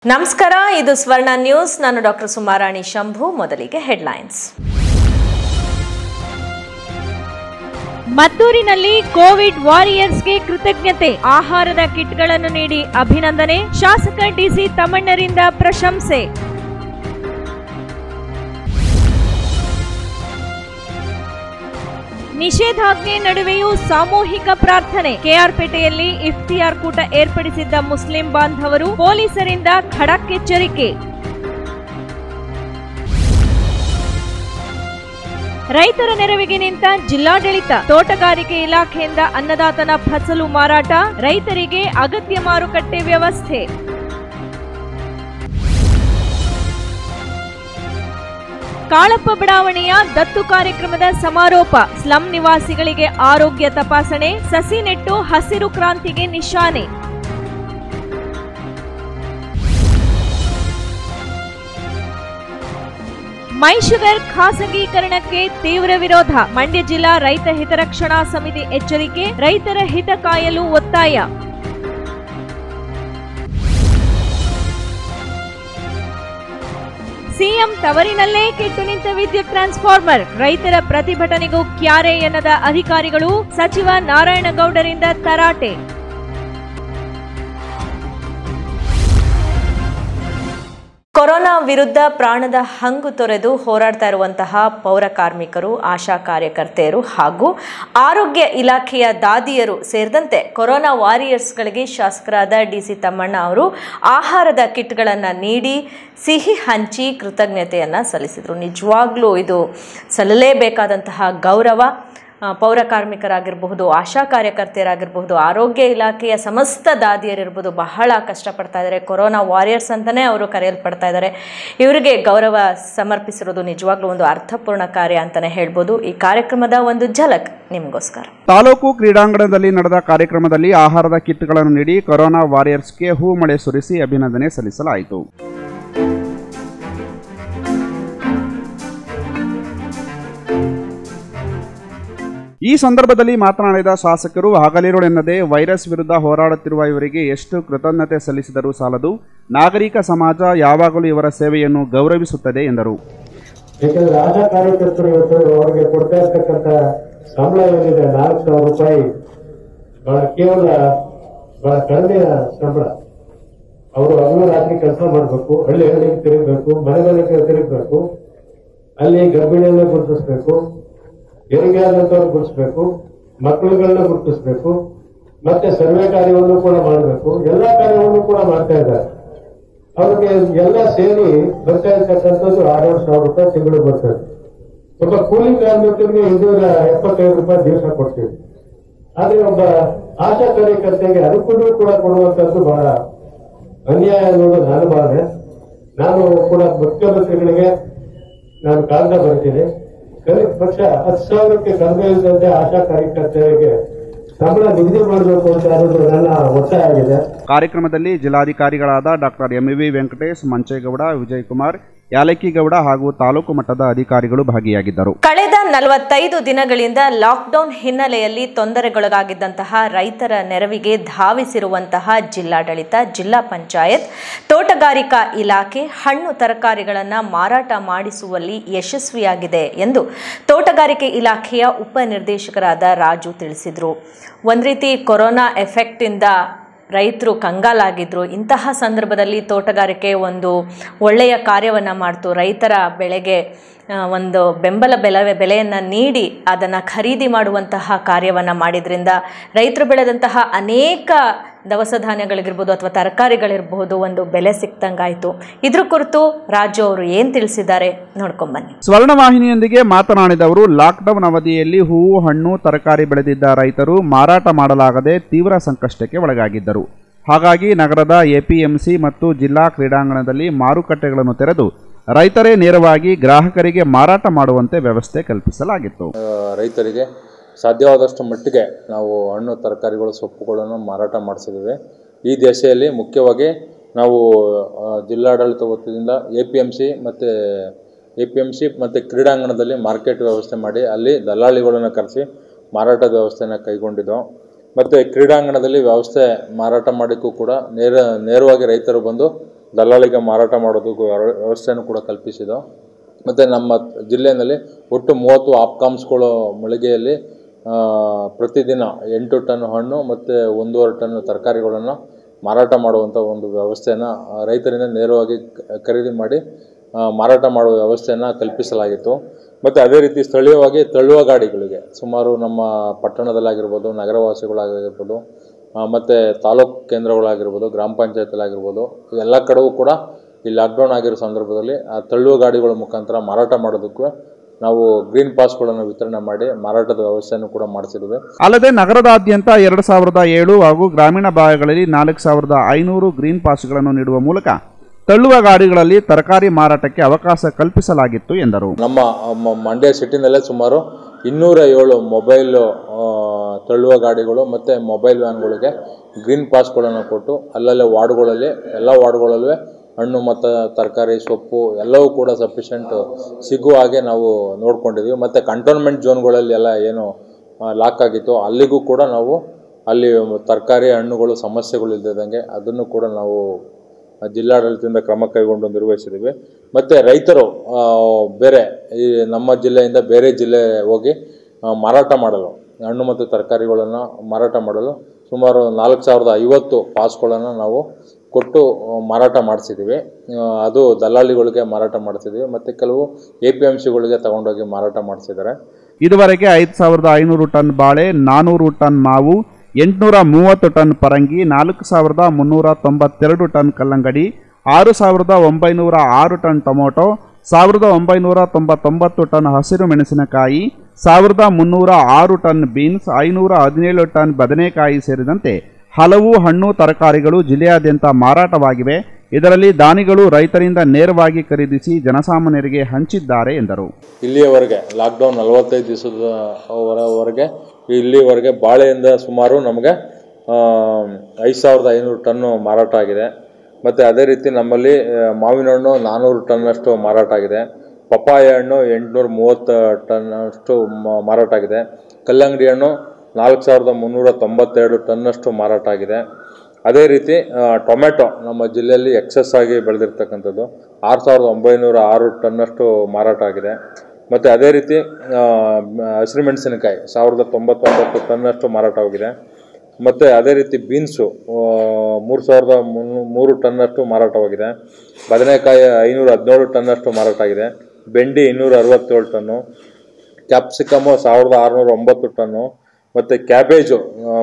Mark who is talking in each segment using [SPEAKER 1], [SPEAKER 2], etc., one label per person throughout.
[SPEAKER 1] ನಮಸ್ಕಾರ ಇದು ಸ್ವರ್ಣ ನ್ಯೂಸ್ ನಾನು ಡಾಕ್ಟರ್ ಸುಮಾರಾಣಿ ಶಂಭು ಮೊದಲಿಗೆ ಹೆಡ್ಲೈನ್ಸ್
[SPEAKER 2] ಮದ್ದೂರಿನಲ್ಲಿ ಕೋವಿಡ್ ವಾರಿಯರ್ಸ್ಗೆ ಕೃತಜ್ಞತೆ ಆಹಾರದ ಕಿಟ್ಗಳನ್ನು ನೀಡಿ ಅಭಿನಂದನೆ ಶಾಸಕ ಡಿಸಿ ತಮ್ಮಣ್ಣರಿಂದ ಪ್ರಶಂಸೆ ನಿಷೇಧಾಜ್ಞೆ ನಡುವೆಯೂ ಸಾಮೂಹಿಕ ಪ್ರಾರ್ಥನೆ ಕೆಆರ್ಪೇಟೆಯಲ್ಲಿ ಇಫ್ತಿಯಾರ್ ಕೂಟ ಏರ್ಪಡಿಸಿದ್ದ ಮುಸ್ಲಿಂ ಬಾಂಧವರು ಪೊಲೀಸರಿಂದ ಖಡಕ್ ಎಚ್ಚರಿಕೆ ರೈತರ ನೆರವಿಗೆ ನಿಂತ ಜಿಲ್ಲಾಡಳಿತ ತೋಟಗಾರಿಕೆ ಇಲಾಖೆಯಿಂದ ಅನ್ನದಾತನ ಫಸಲು ಮಾರಾಟ ರೈತರಿಗೆ ಅಗತ್ಯ ಮಾರುಕಟ್ಟೆ ವ್ಯವಸ್ಥೆ ಕಾಳಪ್ಪ ಬಡಾವಣೆಯ ದತ್ತು ಕಾರ್ಯಕ್ರಮದ ಸಮಾರೋಪ ಸ್ಲಂ ನಿವಾಸಿಗಳಿಗೆ ಆರೋಗ್ಯ ತಪಾಸಣೆ ಸಸಿ ನೆಟ್ಟು ಹಸಿರು ಕ್ರಾಂತಿಗೆ ನಿಶಾನೆ ಮೈಶುಗರ್ ಖಾಸಗೀಕರಣಕ್ಕೆ ತೀವ್ರ ವಿರೋಧ ಮಂಡ್ಯ ಜಿಲ್ಲಾ ರೈತ ಹಿತರಕ್ಷಣಾ ಸಮಿತಿ ಎಚ್ಚರಿಕೆ ರೈತರ ಹಿತ ಕಾಯಲು ಒತ್ತಾಯ ಸಿಎಂ ತವರಿನಲ್ಲೇ ಕೆಟ್ಟು ನಿಂತ ವಿದ್ಯುತ್ ಟ್ರಾನ್ಸ್ಫಾರ್ಮರ್ ರೈತರ ಪ್ರತಿಭಟನೆಗೂ ಕ್ಯಾರೆ ಎನ್ನದ ಅಧಿಕಾರಿಗಳು ಸಚಿವ ನಾರಾಯಣಗೌಡರಿಂದ ತರಾಟೆ
[SPEAKER 1] ಕೊರೋನಾ ವಿರುದ್ಧ ಪ್ರಾಣದ ಹಂಗು ತೊರೆದು ಹೋರಾಡ್ತಾ ಇರುವಂತಹ ಪೌರ ಕಾರ್ಮಿಕರು ಆಶಾ ಕಾರ್ಯಕರ್ತೆಯರು ಹಾಗೂ ಆರೋಗ್ಯ ಇಲಾಖೆಯ ದಾದಿಯರು ಸೇರಿದಂತೆ ಕೊರೋನಾ ವಾರಿಯರ್ಸ್ಗಳಿಗೆ ಶಾಸಕರಾದ ಡಿ ಸಿ ತಮ್ಮಣ್ಣ ಅವರು ಆಹಾರದ ಕಿಟ್ಗಳನ್ನು ನೀಡಿ ಸಿಹಿ ಹಂಚಿ ಕೃತಜ್ಞತೆಯನ್ನು ಸಲ್ಲಿಸಿದರು ನಿಜವಾಗ್ಲೂ ಇದು ಸಲ್ಲಲೇಬೇಕಾದಂತಹ ಗೌರವ ಆ, ಪೌರ ಕಾರ್ಮಿಕರಾಗಿರಬಹುದು ಆಶಾ ಕಾರ್ಯಕರ್ತೆಯರಾಗಿರಬಹುದು ಆರೋಗ್ಯ ಇಲಾಖೆಯ ಸಮಸ್ತ ದಾದಿಯರಿರ್ಬೋದು ಬಹಳ ಕಷ್ಟಪಡ್ತಾ ಇದ್ದಾರೆ ಕೊರೋನಾ ವಾರಿಯರ್ಸ್ ಅಂತಲೇ ಅವರು ಕರೆಯಲ್ಪಡ್ತಾ ಇದ್ದಾರೆ ಇವರಿಗೆ ಗೌರವ ಸಮರ್ಪಿಸಿರೋದು ನಿಜವಾಗ್ಲೂ ಒಂದು ಅರ್ಥಪೂರ್ಣ ಕಾರ್ಯ ಅಂತಲೇ ಹೇಳ್ಬೋದು ಈ ಕಾರ್ಯಕ್ರಮದ ಒಂದು ಝಲಕ್ ನಿಮಗೋಸ್ಕರ
[SPEAKER 3] ತಾಲೂಕು ಕ್ರೀಡಾಂಗಣದಲ್ಲಿ ನಡೆದ ಕಾರ್ಯಕ್ರಮದಲ್ಲಿ ಆಹಾರದ ಕಿಟ್ಗಳನ್ನು ನೀಡಿ ಕೊರೋನಾ ವಾರಿಯರ್ಸ್ಗೆ ಹೂ ಮಳೆ ಸುರಿಸಿ ಅಭಿನಂದನೆ ಸಲ್ಲಿಸಲಾಯಿತು ಈ ಸಂದರ್ಭದಲ್ಲಿ ಮಾತನಾಡಿದ ಶಾಸಕರು ಹಗಲಿರುಳೆನ್ನದೆ ವೈರಸ್ ವಿರುದ್ಧ ಹೋರಾಡುತ್ತಿರುವ ಇವರಿಗೆ ಎಷ್ಟು ಕೃತಜ್ಞತೆ ಸಲ್ಲಿಸಿದರೂ ಸಾಲದು ನಾಗರಿಕ ಸಮಾಜ ಯಾವಾಗಲೂ ಇವರ ಸೇವೆಯನ್ನು ಗೌರವಿಸುತ್ತದೆ ಎಂದರು
[SPEAKER 4] ಯಾಕಂದ್ರೆ ಆಶಾ ಕಾರ್ಯಕರ್ತರು ಇವತ್ತು ಅವ್ರಿಗೆ ಕೊಡ್ತಾ ಇರ್ತಕ್ಕಂಥ ಸಂಬಳ ಏನಿದೆ ನಾಲ್ಕು ಸಾವಿರ ರೂಪಾಯಿ ಬಹಳ ಕೇವಲ ಬಹಳ ಕಡಿಮೆ ಸಂಬಳ ಅವರು ಹಗಲು ರಾತ್ರಿ ಕೆಲಸ ಮಾಡಬೇಕು ಹಳ್ಳಿ ಹಳ್ಳಿಗೆ ತಿರುಗಬೇಕು ಮನೆ ಮನೆಗೆ ತಿರುಗಬೇಕು ಅಲ್ಲಿ ಗರ್ಭಿಣಿಯನ್ನ ಗುರುತಿಸ್ಬೇಕು ಹೆರಿಗೆ ಆದಂತವ್ರು ಗುರುತಿಸ್ಬೇಕು ಮಕ್ಕಳುಗಳನ್ನ ಗುರುತಿಸ್ಬೇಕು ಮತ್ತೆ ಸರ್ವೆ ಕಾರ್ಯವನ್ನು ಕೂಡ ಮಾಡಬೇಕು ಎಲ್ಲಾ ಕಾರ್ಯವನ್ನು ಕೂಡ ಮಾಡ್ತಾ ಇದ್ದಾರೆ ಅವ್ರಿಗೆ ಎಲ್ಲ ಸೇರಿ ಬರ್ತಾ ಇರ್ತಕ್ಕಂಥದ್ದು ಆರೇಳು ಸಾವಿರ ರೂಪಾಯಿ ತಿಂಗಳು ಬರ್ತದೆ ಒಬ್ಬ ಕೂಲಿ ಕಾರ್ಮಿಕರಿಗೆ ಇನ್ನೂರ ಎಪ್ಪತ್ತೈದು ರೂಪಾಯಿ ದಿವಸ ಕೊಡ್ತೀವಿ ಆದ್ರೆ ಒಬ್ಬ ಆಶಾ ಕಾರ್ಯಕರ್ತೆಗೆ ಅದಕ್ಕೂ ಕೂಡ ಕೊಡುವಂತದ್ದು ಬಹಳ ಅನ್ಯಾಯ ಅನ್ನೋದು ನನ್ನ ಭಾವನೆ ನಾನು ಕೂಡ ಮುಖ್ಯಮಂತ್ರಿಗಳಿಗೆ ನಾನು ಕಾಗದ ಬರ್ತೀನಿ ಕನಿಷ್ಠ ಪಕ್ಷ ಹತ್ತು ಸಾವಿರಕ್ಕೆ ಕಡಿಮೆ ಇಲ್ಲದಂತೆ ಆಶಾ ಕಾರ್ಯಕರ್ತೆಯರಿಗೆ ಸಂಬಳ ನಿಗದಿ ಮಾಡಬೇಕು ಅಂತ ಅನ್ನೋದು ನನ್ನ ಒತ್ತಾಯ ಆಗಿದೆ
[SPEAKER 3] ಕಾರ್ಯಕ್ರಮದಲ್ಲಿ ಜಿಲ್ಲಾಧಿಕಾರಿಗಳಾದ doctor M V Venkatesh Manchegowda Vijayakumar Yalakkigowda ಹಾಗೂ ತಾಲೂಕು ಮಟ್ಟದ ಅಧಿಕಾರಿಗಳು ಭಾಗಿಯಾಗಿದ್ದರು
[SPEAKER 1] ಕಳೆದ ನಲವತ್ತೈದು ದಿನಗಳಿಂದ ಲಾಕ್ಡೌನ್ ಹಿನ್ನೆಲೆಯಲ್ಲಿ ತೊಂದರೆಗೊಳಗಾಗಿದ್ದಂತಹ ರೈತರ ನೆರವಿಗೆ ಧಾವಿಸಿರುವಂತಹ ಜಿಲ್ಲಾಡಳಿತ ಜಿಲ್ಲಾ ಪಂಚಾಯತ್ ತೋಟಗಾರಿಕಾ ಇಲಾಖೆ ಹಣ್ಣು ತರಕಾರಿಗಳನ್ನು ಮಾರಾಟ ಮಾಡಿಸುವಲ್ಲಿ ಯಶಸ್ವಿಯಾಗಿದೆ ಎಂದು ತೋಟಗಾರಿಕೆ ಇಲಾಖೆಯ ಉಪನಿರ್ದೇಶಕರಾದ ರಾಜು ತಿಳಿಸಿದರು ಒಂದು ರೀತಿ ಕೊರೋನಾ ಎಫೆಕ್ಟಿಂದ ರೈತರು ಕಂಗಾಲಾಗಿದ್ದರು ಇಂತಹ ಸಂದರ್ಭದಲ್ಲಿ ತೋಟಗಾರಿಕೆ ಒಂದು ಒಳ್ಳೆಯ ಕಾರ್ಯವನ್ನು ಮಾಡ್ತು ರೈತರ ಬೆಳೆಗೆ ಆ, ಒಂದು ಬೆಂಬಲ ಬೆಲೆ ಬೆಲೆಯನ್ನು ನೀಡಿ ಅದನ್ನು ಖರೀದಿ ಮಾಡುವಂತಹ ಕಾರ್ಯವನ್ನು ಮಾಡಿದ್ರಿಂದ ರೈತರು ಬೆಳೆದಂತಹ ಅನೇಕ ದವಸ ಧಾನ್ಯಗಳಿಗಿರ್ಬೋದು ಅಥವಾ ತರಕಾರಿಗಳಿರ್ಬೋದು ಒಂದು ಬೆಲೆ ಸಿಕ್ತಂಗಾಯಿತು ಇದ್ರ ಕುರಿತು ರಾಜು ಅವರು ಏನು ತಿಳಿಸಿದ್ದಾರೆ ನೋಡ್ಕೊಂಬನ್ನಿ
[SPEAKER 3] ಸ್ವರ್ಣವಾಹಿನಿಯೊಂದಿಗೆ ಮಾತನಾಡಿದವರು ಲಾಕ್ಡೌನ್ ಅವಧಿಯಲ್ಲಿ ಹೂವು ಹಣ್ಣು ತರಕಾರಿ ಬೆಳೆದಿದ್ದ ರೈತರು ಮಾರಾಟ ಮಾಡಲಾಗದೆ ತೀವ್ರ ಸಂಕಷ್ಟಕ್ಕೆ ಒಳಗಾಗಿದ್ದರು ಹಾಗಾಗಿ ನಗರದ ಎಪಿಎಂಸಿ ಮತ್ತು ಜಿಲ್ಲಾ ಕ್ರೀಡಾಂಗಣದಲ್ಲಿ ಮಾರುಕಟ್ಟೆಗಳನ್ನು ತೆರೆದು ರೈತರೇ ನೇರವಾಗಿ ಗ್ರಾಹಕರಿಗೆ ಮಾರಾಟ ಮಾಡುವಂತೆ ವ್ಯವಸ್ಥೆ ಕಲ್ಪಿಸಲಾಗಿತ್ತು
[SPEAKER 5] ಆ, ರೈತರಿಗೆ ಸಾಧ್ಯವಾದಷ್ಟು ಮಟ್ಟಿಗೆ ನಾವು ಹಣ್ಣು ತರಕಾರಿಗಳು ಸೊಪ್ಪುಗಳನ್ನು ಮಾರಾಟ ಮಾಡಿಸಿದ್ದೇವೆ ಈ ದೆಸೆಯಲ್ಲಿ ಮುಖ್ಯವಾಗಿ ನಾವು ಆ, ಜಿಲ್ಲಾಡಳಿತ ವತಿಯಿಂದ ಎ ಪಿ ಎಮ್ ಸಿ ಮತ್ತು ಎ ಪಿ ಎಮ್ ಸಿ ಮತ್ತು ಕ್ರೀಡಾಂಗಣದಲ್ಲಿ ಮಾರ್ಕೆಟ್ ವ್ಯವಸ್ಥೆ ಮಾಡಿ ಅಲ್ಲಿ ದಲ್ಲಾಳಿಗಳನ್ನು ಕರೆಸಿ ಮಾರಾಟದ ವ್ಯವಸ್ಥೆಯನ್ನು ಕೈಗೊಂಡಿದ್ದೆವು ಮತ್ತು ಕ್ರೀಡಾಂಗಣದಲ್ಲಿ ವ್ಯವಸ್ಥೆ ಮಾರಾಟ ಮಾಡೋಕ್ಕೂ ಕೂಡ ನೇರ ನೇರವಾಗಿ ರೈತರು ಬಂದು ದಲ್ಲಾಳಿಗೆ ಮಾರಾಟ ಮಾಡೋದಕ್ಕೂ ವ್ಯವ- ವ್ಯವಸ್ಥೆಯನ್ನು ಕೂಡ ಕಲ್ಪಿಸಿದ್ದು ಮತ್ತು ನಮ್ಮ ಜಿಲ್ಲೆಯಲ್ಲಿ ಒಟ್ಟು ಮೂವತ್ತು ಆಪ್ಕಾಮ್ಸ್ಗಳು ಮಳಿಗೆಯಲ್ಲಿ ಆ, ಪ್ರತಿದಿನ ಎಂಟು ಟನ್ ಹಣ್ಣು ಮತ್ತು ಒಂದೂವರೆ ಟನ್ ತರಕಾರಿಗಳನ್ನು ಮಾರಾಟ ಮಾಡುವಂಥ ಒಂದು ವ್ಯವಸ್ಥೆಯನ್ನು ಆ, ರೈತರಿಂದ ನೇರವಾಗಿ ಕ- ಖರೀದಿ ಮಾಡಿ ಆ, ಮಾರಾಟ ಮಾಡುವ ವ್ಯವಸ್ಥೆಯನ್ನು ಕಲ್ಪಿಸಲಾಗಿತ್ತು ಮತ್ತು ಅದೇ ರೀತಿ ಸ್ಥಳೀಯವಾಗಿ ತಳ್ಳುವ ಗಾಡಿಗಳಿಗೆ ಸುಮಾರು ನಮ್ಮ ಪಟ್ಟಣದಲ್ಲಾಗಿರ್ಬೋದು ನಗರವಾಸಿಗಳಾಗಿರ್ಬೋದು ಮತ್ತು ತಾಲೂಕು ಕೇಂದ್ರಗಳಾಗಿರ್ಬೋದು ಗ್ರಾಮ ಪಂಚಾಯತ್ಲಾಗಿರ್ಬೋದು ಎಲ್ಲ ಕಡೆಗೂ ಕೂಡ ಈ ಲಾಕ್ಡೌನ್ ಆಗಿರೋ ಸಂದರ್ಭದಲ್ಲಿ ಆ ತಳ್ಳುವ ಗಾಡಿಗಳ ಮುಖಾಂತರ ಮಾರಾಟ ಮಾಡೋದಕ್ಕೂ ನಾವು ಗ್ರೀನ್ ಪಾಸ್ಗಳನ್ನು ವಿತರಣೆ ಮಾಡಿ ಮಾರಾಟದ ವ್ಯವಸ್ಥೆಯನ್ನು ಕೂಡ ಮಾಡಿಸಿದ್ವಿ
[SPEAKER 3] ಅಲ್ಲದೆ ನಗರದಾದ್ಯಂತ ಎರಡು ಸಾವಿರದ ಏಳು ಹಾಗೂ ಗ್ರಾಮೀಣ ಭಾಗಗಳಲ್ಲಿ ನಾಲ್ಕು ಸಾವಿರದ ಐನೂರು ಗ್ರೀನ್ ಪಾಸ್ಗಳನ್ನು ನೀಡುವ ಮೂಲಕ ತಳ್ಳುವ ಗಾಡಿಗಳಲ್ಲಿ ತರಕಾರಿ ಮಾರಾಟಕ್ಕೆ ಅವಕಾಶ ಕಲ್ಪಿಸಲಾಗಿತ್ತು ಎಂದರು
[SPEAKER 5] ನಮ್ಮ ಮ- ಮಂಡ್ಯ ಸಿಟಿನಲ್ಲೇ ಸುಮಾರು ಇನ್ನೂರ ಏಳು ಮೊಬೈಲ್ ತಳ್ಳುವ ಗಾಡಿಗಳು ಮತ್ತು ಮೊಬೈಲ್ ವ್ಯಾನ್ಗಳಿಗೆ ಗ್ರೀನ್ ಪಾಸ್ಗಳನ್ನು ಕೊಟ್ಟು ಅಲ್ಲಲ್ಲೇ ವಾರ್ಡ್ಗಳಲ್ಲಿ ಎಲ್ಲ ವಾರ್ಡ್ಗಳಲ್ಲೂ ಹಣ್ಣು ಮತ್ತು ತರಕಾರಿ ಸೊಪ್ಪು ಎಲ್ಲವೂ ಕೂಡ ಸಫಿಷಿಯೆಂಟ್ ಸಿಗುವ ಹಾಗೆ ನಾವು ನೋಡ್ಕೊಂಡಿದ್ವಿ ಮತ್ತು ಕಂಟೋನ್ಮೆಂಟ್ ಝೋನ್ಗಳಲ್ಲಿ ಎಲ್ಲ ಏನು ಲಾಕ್ ಆಗಿತ್ತು ಅಲ್ಲಿಗೂ ಕೂಡ ನಾವು ಅಲ್ಲಿ ತರಕಾರಿ ಹಣ್ಣುಗಳು ಸಮಸ್ಯೆಗಳು ಇಲ್ಲದಂಗೆ ಅದನ್ನು ಕೂಡ ನಾವು ಜಿಲ್ಲಾಡಳಿತದಿಂದ ಕ್ರಮ ಕೈಗೊಂಡು ನಿರ್ವಹಿಸಿದ್ದೀವಿ ಮತ್ತು ರೈತರು ಆ, ಬೇರೆ ಈ ನಮ್ಮ ಜಿಲ್ಲೆಯಿಂದ ಬೇರೆ ಜಿಲ್ಲೆ ಹೋಗಿ ಆ, ಮಾರಾಟ ಮಾಡಲು ಹಣ್ಣು ಮತ್ತು ತರಕಾರಿಗಳನ್ನು ಮಾರಾಟ ಮಾಡಲು ಸುಮಾರು ನಾಲ್ಕು ಸಾವಿರದ ಐವತ್ತು ಪಾಸ್ಗಳನ್ನು ನಾವು ಕೊಟ್ಟು ಆ, ಮಾರಾಟ ಮಾಡಿಸಿದ್ದೀವಿ ಆ, ಅದು ದಲ್ಲಾಳಿಗಳಿಗೆ ಮಾರಾಟ ಮಾಡಿಸಿದ್ದೀವಿ ಮತ್ತು ಕೆಲವು ಎ ಪಿ ಎಮ್ ಸಿಗಳಿಗೆ ತಗೊಂಡೋಗಿ ಮಾರಾಟ ಮಾಡಿಸಿದ್ದಾರೆ
[SPEAKER 3] ಇದುವರೆಗೆ ಐದು ಸಾವಿರದ ಐನೂರು ಟನ್ ಬಾಳೆ ನಾನೂರು ಟನ್ ಮಾವು ಎಂಟುನೂರ ಮೂವತ್ತು ಟನ್ ಪರಂಗಿ ನಾಲ್ಕು ಸಾವಿರದ ಮುನ್ನೂರ ತೊಂಬತ್ತೆರಡು ಟನ್ ಕಲ್ಲಂಗಡಿ ಆರು ಸಾವಿರದ ಒಂಬೈನೂರ ಆರು ಟನ್ ಟೊಮೊಟೊ ಸಾವಿರದ ಒಂಬೈನೂರ ತೊಂಬತ್ತೊಂಬತ್ತು ಟನ್ ಹಸಿರು ಮೆಣಸಿನಕಾಯಿ ಸಾವಿರದ ಮುನ್ನೂರ ಆರು ಟನ್ ಬೀನ್ಸ್ ಐನೂರ ಹದಿನೇಳು ಟನ್ ಬದನೆಕಾಯಿ ಸೇರಿದಂತೆ ಹಲವು ಹಣ್ಣು ತರಕಾರಿಗಳು ಜಿಲ್ಲೆಯಾದ್ಯಂತ ಮಾರಾಟವಾಗಿವೆ ಇದರಲ್ಲಿ ದಾನಿಗಳು ರೈತರಿಂದ ನೇರವಾಗಿ ಖರೀದಿಸಿ ಜನಸಾಮಾನ್ಯರಿಗೆ ಹಂಚಿದ್ದಾರೆ ಎಂದರು
[SPEAKER 5] ಇಲ್ಲಿಯವರೆಗೆ ಲಾಕ್ಡೌನ್ ನಲವತ್ತೈದು ದಿವಸದವರೆಗೆ ಇಲ್ಲಿವರೆಗೆ ಬಾಳೆಯಿಂದ ಸುಮಾರು ನಮಗೆ ಐದು ಸಾವಿರದ ಐನೂರು ಟನ್ನು ಮಾರಾಟ ಆಗಿದೆ ಮತ್ತು ಅದೇ ರೀತಿ ನಮ್ಮಲ್ಲಿ ಆ, ಮಾವಿನ ಹಣ್ಣು ನಾನ್ನೂರು ಟನ್ನಷ್ಟು ಮಾರಾಟ ಆಗಿದೆ ಪಪ್ಪಾಯ ಹಣ್ಣು ಎಂಟುನೂರ ಮೂವತ್ತು ಟನ್ನಷ್ಟು ಮ- ಮಾರಾಟ ಆಗಿದೆ ಕಲ್ಲಂಗಡಿ ಹಣ್ಣು ನಾಲ್ಕು ಸಾವಿರದ ಮುನ್ನೂರ ತೊಂಬತ್ತೆರಡು ಟನ್ನಷ್ಟು ಮಾರಾಟ ಆಗಿದೆ ಅದೇ ರೀತಿ ಆ, ಟೊಮೆಟೊ ನಮ್ಮ ಜಿಲ್ಲೆಯಲ್ಲಿ ಎಕ್ಸಸ್ ಆಗಿ ಬೆಳೆದಿರ್ತಕ್ಕಂಥದ್ದು ಆರು ಸಾವಿರದ ಒಂಬೈನೂರ ಆರು ಟನ್ನಷ್ಟು ಮಾರಾಟ ಆಗಿದೆ ಮತ್ತು ಅದೇ ರೀತಿ ಆ, ಮ- ಹಸಿರುಮೆಣಸಿನಕಾಯಿ ಸಾವಿರದ ತೊಂಬತ್ತೊಂಬತ್ತು ಟನ್ನಷ್ಟು ಮಾರಾಟವಾಗಿದೆ ಮತ್ತು ಅದೇ ರೀತಿ ಬೀನ್ಸು ಮೂರು ಸಾವಿರದ ಮುನ್ನೂ ಮೂರು ಟನ್ನಷ್ಟು ಮಾರಾಟವಾಗಿದೆ ಬದನೆಕಾಯಿ ಐನೂರ ಹದಿನೇಳು ಟನ್ನಷ್ಟು ಮಾರಾಟ ಆಗಿದೆ ಬೆಂಡಿ ಇನ್ನೂರ ಅರವತ್ತೇಳು ಟನ್ನು ಕ್ಯಾಪ್ಸಿಕಮು ಸಾವಿರದ ಆರುನೂರ ಒಂಬತ್ತು ಟನ್ನು ಮತ್ತು ಕ್ಯಾಬೇಜು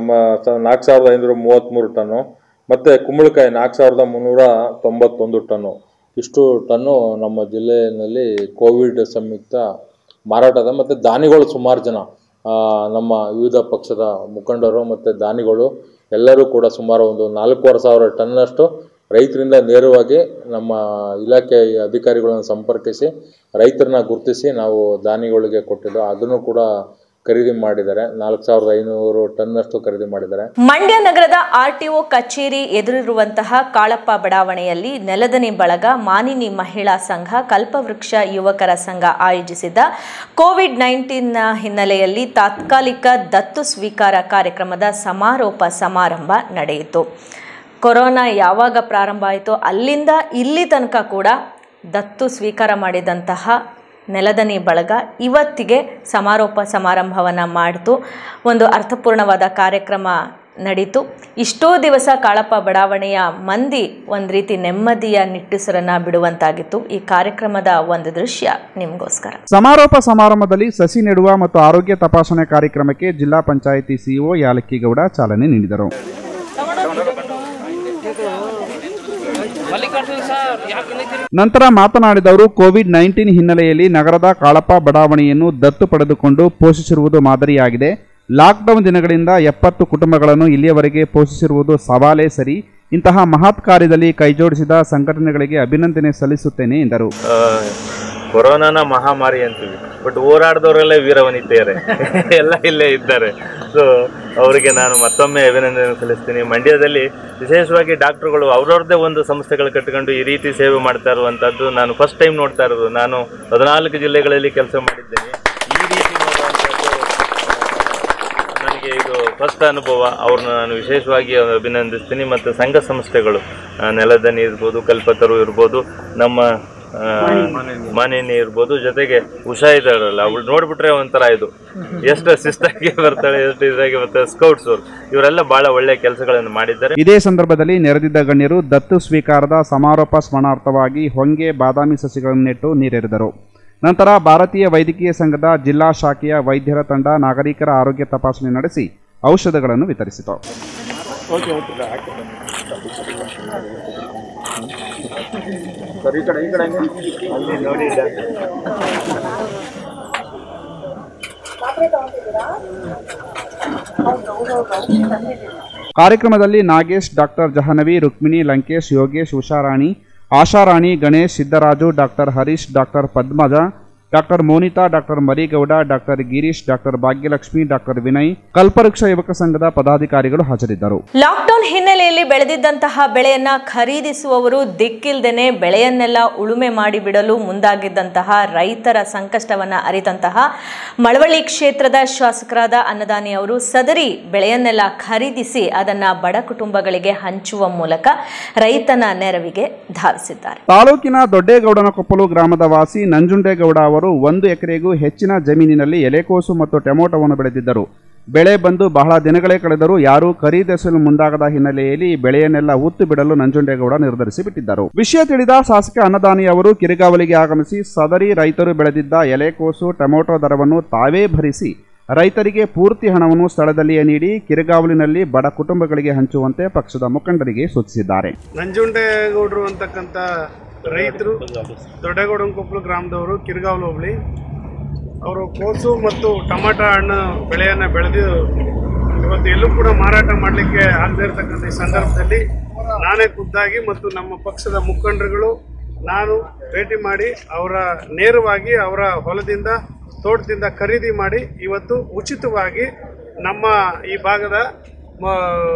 [SPEAKER 5] ನಾಲ್ಕು ಸಾವಿರದ ಐನೂರ ಮೂವತ್ತ್ಮೂರು ಟನ್ನು ಮತ್ತು ಕುಂಬಳಕಾಯಿ ನಾಲ್ಕು ಸಾವಿರದ ಮುನ್ನೂರ ತೊಂಬತ್ತೊಂದು ಟನ್ನು ಇಷ್ಟು ಟನ್ನು ನಮ್ಮ ಜಿಲ್ಲೆಯಲ್ಲಿ ಕೋವಿಡ್ ಸಂಯುಕ್ತ ಮಾರಾಟದ ಮತ್ತು ದಾನಿಗಳು ಸುಮಾರು ಜನ ಆ, ನಮ್ಮ ವಿವಿಧ ಪಕ್ಷದ ಮುಖಂಡರು ಮತ್ತು ದಾನಿಗಳು ಎಲ್ಲರೂ ಕೂಡ ಸುಮಾರು ಒಂದು ನಾಲ್ಕೂವರೆ ಸಾವಿರ ಟನ್ನಷ್ಟು ರೈತರಿಂದ ನೇರವಾಗಿ ನಮ್ಮ ಇಲಾಖೆ ಅಧಿಕಾರಿಗಳನ್ನು ಸಂಪರ್ಕಿಸಿ ರೈತರನ್ನ ಗುರುತಿಸಿ ನಾವು ದಾನಿಗಳಿಗೆ ಕೊಟ್ಟಿದ್ದು ಅದನ್ನು ಕೂಡ ಖರೀದಿ ಮಾಡಿದ್ದಾರೆ ನಾಲ್ಕು ಸಾವಿರದ ಐನೂರು ಟನ್ನಷ್ಟು ಖರೀದಿ ಮಾಡಿದ್ದಾರೆ
[SPEAKER 1] ಮಂಡ್ಯ ನಗರದ ಆರ್ಟಿಒ ಕಚೇರಿ ಎದುರಿರುವಂತಹ ಕಾಳಪ್ಪ ಬಡಾವಣೆಯಲ್ಲಿ ನೆಲದನಿ ಬಳಗ ಮಾನಿನಿ ಮಹಿಳಾ ಸಂಘ ಕಲ್ಪವೃಕ್ಷ ಯುವಕರ ಸಂಘ ಆಯೋಜಿಸಿದ್ದ ಕೋವಿಡ್ ನೈನ್ಟೀನ್ನ ಹಿನ್ನೆಲೆಯಲ್ಲಿ ತಾತ್ಕಾಲಿಕ ದತ್ತು ಸ್ವೀಕಾರ ಕಾರ್ಯಕ್ರಮದ ಸಮಾರೋಪ ಸಮಾರಂಭ ನಡೆಯಿತು ಕೊರೋನಾ ಯಾವಾಗ ಪ್ರಾರಂಭ ಆಯಿತೋ ಅಲ್ಲಿಂದ ಇಲ್ಲಿ ತನಕ ಕೂಡ ದತ್ತು ಸ್ವೀಕಾರ ಮಾಡಿದಂತಹ ನೆಲದನಿ ಬಳಗ ಇವತ್ತಿಗೆ ಸಮಾರೋಪ ಸಮಾರಂಭವನ್ನು ಮಾಡಿತು ಒಂದು ಅರ್ಥಪೂರ್ಣವಾದ ಕಾರ್ಯಕ್ರಮ ನಡೀತು ಇಷ್ಟೋ ದಿವಸ ಕಾಳಪ್ಪ ಬಡಾವಣೆಯ ಮಂದಿ ಒಂದು ರೀತಿ ನೆಮ್ಮದಿಯ ನಿಟ್ಟುಸಿರನ್ನು ಬಿಡುವಂತಾಗಿತ್ತು ಈ ಕಾರ್ಯಕ್ರಮದ ಒಂದು ದೃಶ್ಯ ನಿಮಗೋಸ್ಕರ
[SPEAKER 3] ಸಮಾರೋಪ ಸಮಾರಂಭದಲ್ಲಿ ಸಸಿ ನೆಡುವ ಮತ್ತು ಆರೋಗ್ಯ ತಪಾಸಣೆ ಕಾರ್ಯಕ್ರಮಕ್ಕೆ ಜಿಲ್ಲಾ ಪಂಚಾಯಿತಿ ಸಿಇಒ ಯಾಲಕ್ಕಿಗೌಡ ಚಾಲನೆ ನೀಡಿದರು ನಂತರ ಮಾತನಾಡಿದವರು ಕೋವಿಡ್ ನೈನ್ಟೀನ್ ಹಿನ್ನೆಲೆಯಲ್ಲಿ ನಗರದ ಕಾಳಪ್ಪ ಬಡಾವಣೆಯನ್ನು ದತ್ತು ಪಡೆದುಕೊಂಡು ಪೋಷಿಸಿರುವುದು ಮಾದರಿಯಾಗಿದೆ ಲಾಕ್ಡೌನ್ ದಿನಗಳಿಂದ ಎಪ್ಪತ್ತು ಕುಟುಂಬಗಳನ್ನು ಇಲ್ಲಿಯವರೆಗೆ ಪೋಷಿಸಿರುವುದು ಸವಾಲೇ ಸರಿ ಇಂತಹ ಮಹತ್ ಕಾರ್ಯದಲ್ಲಿ ಕೈಜೋಡಿಸಿದ ಸಂಘಟನೆಗಳಿಗೆ ಅಭಿನಂದನೆ ಸಲ್ಲಿಸುತ್ತೇನೆ ಎಂದರು
[SPEAKER 6] ಆ, ಕೊರೋನಾನ ಮಹಾಮಾರಿ ಅಂತೀವಿ ಬಟ್ ಹೋರಾಡ್ದವರೆಲ್ಲ ವೀರವನಿತೆಯರೆ ಎಲ್ಲ ಇಲ್ಲೇ ಇದ್ದಾರೆ ಸೊ ಅವರಿಗೆ ನಾನು ಮತ್ತೊಮ್ಮೆ ಅಭಿನಂದನೆ ಸಲ್ಲಿಸ್ತೀನಿ ಮಂಡ್ಯದಲ್ಲಿ ವಿಶೇಷವಾಗಿ ಡಾಕ್ಟ್ರುಗಳು ಅವ್ರವ್ರದ್ದೇ ಒಂದು ಸಂಸ್ಥೆಗಳು ಕಟ್ಕೊಂಡು ಈ ರೀತಿ ಸೇವೆ ಮಾಡ್ತಾ ಇರುವಂಥದ್ದು ನಾನು ಫಸ್ಟ್ ಟೈಮ್ ನೋಡ್ತಾ ಇರೋದು ನಾನು ಹದಿನಾಲ್ಕು ಜಿಲ್ಲೆಗಳಲ್ಲಿ ಕೆಲಸ ಮಾಡಿದ್ದೇನೆ ಈ ರೀತಿ ಮಾಡುವಂಥದ್ದು ನನಗೆ ಇದು ಫಸ್ಟ್ ಅನುಭವ ಅವ್ರನ್ನ ನಾನು ವಿಶೇಷವಾಗಿ ಅಭಿನಂದಿಸ್ತೀನಿ ಮತ್ತು ಸಂಘ ಸಂಸ್ಥೆಗಳು ಆ, ನೆಲದನಿ ಇರ್ಬೋದು ಕಲ್ಪತರು ಇರ್ಬೋದು ನಮ್ಮ ಆ, ಮಾನಿನಿ ಇರ್ಬೋದು ಜೊತೆಗೆ ಉಷಾ ಇದ್ದಾರಲ್ಲ ಅವಳು ನೋಡ್ಬಿಟ್ರೆ ಒಂಥರ ಇದು ಎಷ್ಟು ಶಿಸ್ತಾಗಿ ಬರ್ತಾಳೆ ಎಷ್ಟು ಇದಾಗಿ ಬರ್ತಾಳೆ ಸ್ಕೌಟ್ಸ್ ಅವರು ಇವರೆಲ್ಲ ಬಹಳ ಒಳ್ಳೆ ಕೆಲಸಗಳನ್ನು ಮಾಡಿದ್ದಾರೆ
[SPEAKER 3] ಇದೇ ಸಂದರ್ಭದಲ್ಲಿ ನೆರೆದಿದ್ದ ಗಣ್ಯರು ದತ್ತು ಸ್ವೀಕಾರದ ಸಮಾರೋಪ ಸ್ಮರಣಾರ್ಥವಾಗಿ ಹೊಂಗೆ ಬಾದಾಮಿ ಸಸಿಗಳನ್ನು ನೆಟ್ಟು ನೀರೆರೆದರು ನಂತರ ಭಾರತೀಯ ವೈದ್ಯಕೀಯ ಸಂಘದ ಜಿಲ್ಲಾ ಶಾಖೆಯ ವೈದ್ಯರ ತಂಡ ನಾಗರಿಕರ ಆರೋಗ್ಯ ತಪಾಸಣೆ ನಡೆಸಿ ಔಷಧಗಳನ್ನು ವಿತರಿಸಿತು ಕಾರ್ಯಕ್ರಮದಲ್ಲಿ Nagesh doctor Jahnavi Rukmini Lankesh Yogesh Usharani Asharani Ganesh Siddaraju doctor Harish doctor Padmaja doctor Monita doctor Marigowda doctor Girish doctor Bhagyalakshmi doctor Vinay Kalpavriksha ಯುವಕ ಸಂಘದ ಪದಾಧಿಕಾರಿಗಳು ಹಾಜರಿದ್ದರು
[SPEAKER 1] ಲಾಕ್ಡೌನ್ ಹಿನ್ನೆಲೆಯಲ್ಲಿ ಬೆಳೆದಿದ್ದಂತಹ ಬೆಳೆಯನ್ನ ಖರೀದಿಸುವವರು ದಿಕ್ಕಿಲ್ದೇನೆ ಬೆಳೆಯನ್ನೆಲ್ಲ ಉಳುಮೆ ಮಾಡಿಬಿಡಲು ಮುಂದಾಗಿದ್ದಂತಹ ರೈತರ ಸಂಕಷ್ಟವನ್ನ ಅರಿತಂತಹ ಮಳವಳ್ಳಿ ಕ್ಷೇತ್ರದ ಶಾಸಕರಾದ ಅನ್ನದಾನಿ ಅವರು ಸದರಿ ಬೆಳೆಯನ್ನೆಲ್ಲ ಖರೀದಿಸಿ ಅದನ್ನ ಬಡ ಕುಟುಂಬಗಳಿಗೆ ಹಂಚುವ ಮೂಲಕ ರೈತನ ನೆರವಿಗೆ ಧಾವಿಸಿದ್ದಾರೆ
[SPEAKER 3] ತಾಲೂಕಿನ ದೊಡ್ಡೇಗೌಡನಕೊಪ್ಪಲು ಗ್ರಾಮದ ವಾಸಿ ನಂಜುಂಡೇಗೌಡ ಅವರು ಒಂದು ಎಕರೆಗೂ ಹೆಚ್ಚಿನ ಜಮೀನಿನಲ್ಲಿ ಎಲೆಕೋಸು ಮತ್ತು ಟೊಮೊಟೊವನ್ನು ಬೆಳೆದಿದ್ದರು ಬೆಳೆ ಬಂದು ಬಹಳ ದಿನಗಳೇ ಕಳೆದರೂ ಯಾರೂ ಖರೀದಿಸಲು ಮುಂದಾಗದ ಹಿನ್ನೆಲೆಯಲ್ಲಿ ಬೆಳೆಯನ್ನೆಲ್ಲ ಉತ್ತು ಬಿಡಲು ನಂಜುಂಡೇಗೌಡ ನಿರ್ಧರಿಸಿ ಬಿಟ್ಟಿದ್ದರು ವಿಷಯ ತಿಳಿದ ಶಾಸಕ ಅನ್ನದಾನಿ ಅವರು ಕಿರಿಗಾವಲಿಗೆ ಆಗಮಿಸಿ ಸದರಿ ರೈತರು ಬೆಳೆದಿದ್ದ ಎಲೆಕೋಸು ಟೊಮೊಟೊ ದರವನ್ನು ತಾವೇ ಭರಿಸಿ ರೈತರಿಗೆ ಪೂರ್ತಿ ಹಣವನ್ನು ಸ್ಥಳದಲ್ಲಿಯೇ ನೀಡಿ ಕಿರಿಗಾವಲಿನಲ್ಲಿ ಬಡ ಕುಟುಂಬಗಳಿಗೆ ಹಂಚುವಂತೆ ಪಕ್ಷದ ಮುಖಂಡರಿಗೆ ಸೂಚಿಸಿದ್ದಾರೆ
[SPEAKER 7] ನಂಜುಂಡೇಗೌಡರು ಅಂತಕ್ಕಂಥ ರೈತರು ದೊಡ್ಡಗೌಡನಕೊಪ್ಪಲು ಗ್ರಾಮದವರು ಕಿರ್ಗಾವಲು ಹೋಬಳಿ ಅವರು ಕೋಸು ಮತ್ತು ಟಮಾಟ ಹಣ್ಣು ಬೆಳೆಯನ್ನು ಬೆಳೆದು ಇವತ್ತು ಎಲ್ಲೂ ಕೂಡ ಮಾರಾಟ ಮಾಡಲಿಕ್ಕೆ ಆಗದೇ ಇರತಕ್ಕಂಥ ಈ ಸಂದರ್ಭದಲ್ಲಿ ನಾನೇ ಖುದ್ದಾಗಿ ಮತ್ತು ನಮ್ಮ ಪಕ್ಷದ ಮುಖಂಡರುಗಳು ನಾನು ಭೇಟಿ ಮಾಡಿ ಅವರ ನೇರವಾಗಿ ಅವರ ಹೊಲದಿಂದ ತೋಟದಿಂದ ಖರೀದಿ ಮಾಡಿ ಇವತ್ತು ಉಚಿತವಾಗಿ ನಮ್ಮ ಈ ಭಾಗದ ಮ-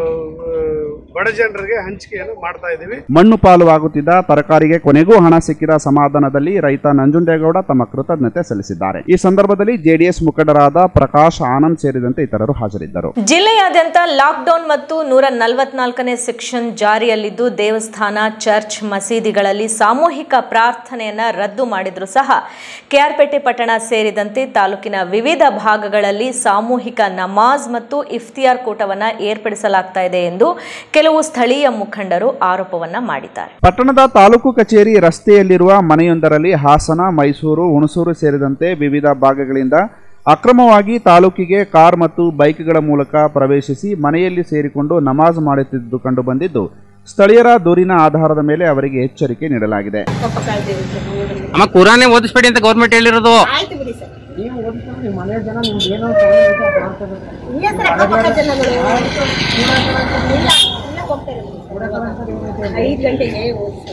[SPEAKER 7] ಬಡ ಜನರಿಗೆ ಹಂಚಿಕೆಯನ್ನು ಮಾಡ್ತಾ ಇದ್ದೀವಿ
[SPEAKER 3] ಮಣ್ಣು ಪಾಲು ಆಗುತ್ತಿದ್ದ ತರಕಾರಿಗೆ ಕೊನೆಗೂ ಹಣ ಸಿಕ್ಕಿದ ಸಮಾಧಾನದಲ್ಲಿ ರೈತ ನಂಜುಂಡೇಗೌಡ ತಮ್ಮ ಕೃತಜ್ಞತೆ ಸಲ್ಲಿಸಿದ್ದಾರೆ ಈ ಸಂದರ್ಭದಲ್ಲಿ ಜೆಡಿಎಸ್ ಮುಖಂಡರಾದ ಪ್ರಕಾಶ್ ಆನಂದ್ ಸೇರಿದಂತೆ ಇತರರು ಹಾಜರಿದ್ದರು
[SPEAKER 1] ಜಿಲ್ಲೆಯಾದ್ಯಂತ ಲಾಕ್ಡೌನ್ ಮತ್ತು ನೂರ ನಲವತ್ನಾಲ್ಕನೇ ಸೆಕ್ಷನ್ ಜಾರಿಯಲ್ಲಿದ್ದು ದೇವಸ್ಥಾನ ಚರ್ಚ್ ಮಸೀದಿಗಳಲ್ಲಿ ಸಾಮೂಹಿಕ ಪ್ರಾರ್ಥನೆಯನ್ನ ರದ್ದು ಮಾಡಿದ್ರು ಸಹ ಕೆಆರ್ಪೇಟೆ ಪಟ್ಟಣ ಸೇರಿದಂತೆ ತಾಲೂಕಿನ ವಿವಿಧ ಭಾಗಗಳಲ್ಲಿ ಸಾಮೂಹಿಕ ನಮಾಜ್ ಮತ್ತು ಇಫ್ತಿಯಾರ್ ಕೂಟವನ್ನ ಏರ್ಪಡಿಸಲಾಗ್ತಾ ಇದೆ ಎಂದು ಕೆಲವು ಸ್ಥಳೀಯ ಮುಖಂಡರು ಆರೋಪವನ್ನ ಮಾಡಿದ್ದಾರೆ
[SPEAKER 3] ಪಟ್ಟಣದ ತಾಲೂಕು ಕಚೇರಿ ರಸ್ತೆಯಲ್ಲಿರುವ ಮನೆಯೊಂದರಲ್ಲಿ ಹಾಸನ ಮೈಸೂರು ಹುಣಸೂರು ಸೇರಿದಂತೆ ವಿವಿಧ ಭಾಗಗಳಿಂದ ಅಕ್ರಮವಾಗಿ ತಾಲೂಕಿಗೆ ಕಾರ್ ಮತ್ತು ಬೈಕ್ಗಳ ಮೂಲಕ ಪ್ರವೇಶಿಸಿ ಮನೆಯಲ್ಲಿ ಸೇರಿಕೊಂಡು ನಮಾಜ್ ಮಾಡುತ್ತಿದ್ದು ಕಂಡುಬಂದಿದ್ದು ಸ್ಥಳೀಯರ ದೂರಿನ ಆಧಾರದ ಮೇಲೆ ಅವರಿಗೆ ಎಚ್ಚರಿಕೆ ನೀಡಲಾಗಿದೆ
[SPEAKER 8] ಅಮ್ಮ ಕುರಾನೇ ಓದಿಸ್ಬೇಡಿ ಅಂತ ಗೌರ್ಮೆಂಟ್ ಹೇಳಿರೋದು
[SPEAKER 9] ಆಯ್ತು ಬಿಡಿ ಸರ್ ನೀವು ಓದಿಸ್ಕೊಂಡು ನಿಮ್ಮ ಮನೆಯ ಜನ ನಿಮ್ಗೆ ಏನೋ ಇಲ್ಲ ಸರ್ ಅಕ್ಕಪಕ್ಕ ಜನಗಳು ಇಲ್ಲ ಇಲ್ಲ ಹೋಗ್ತಾ ಇರೋದು ಐದು ಗಂಟೆಗೆ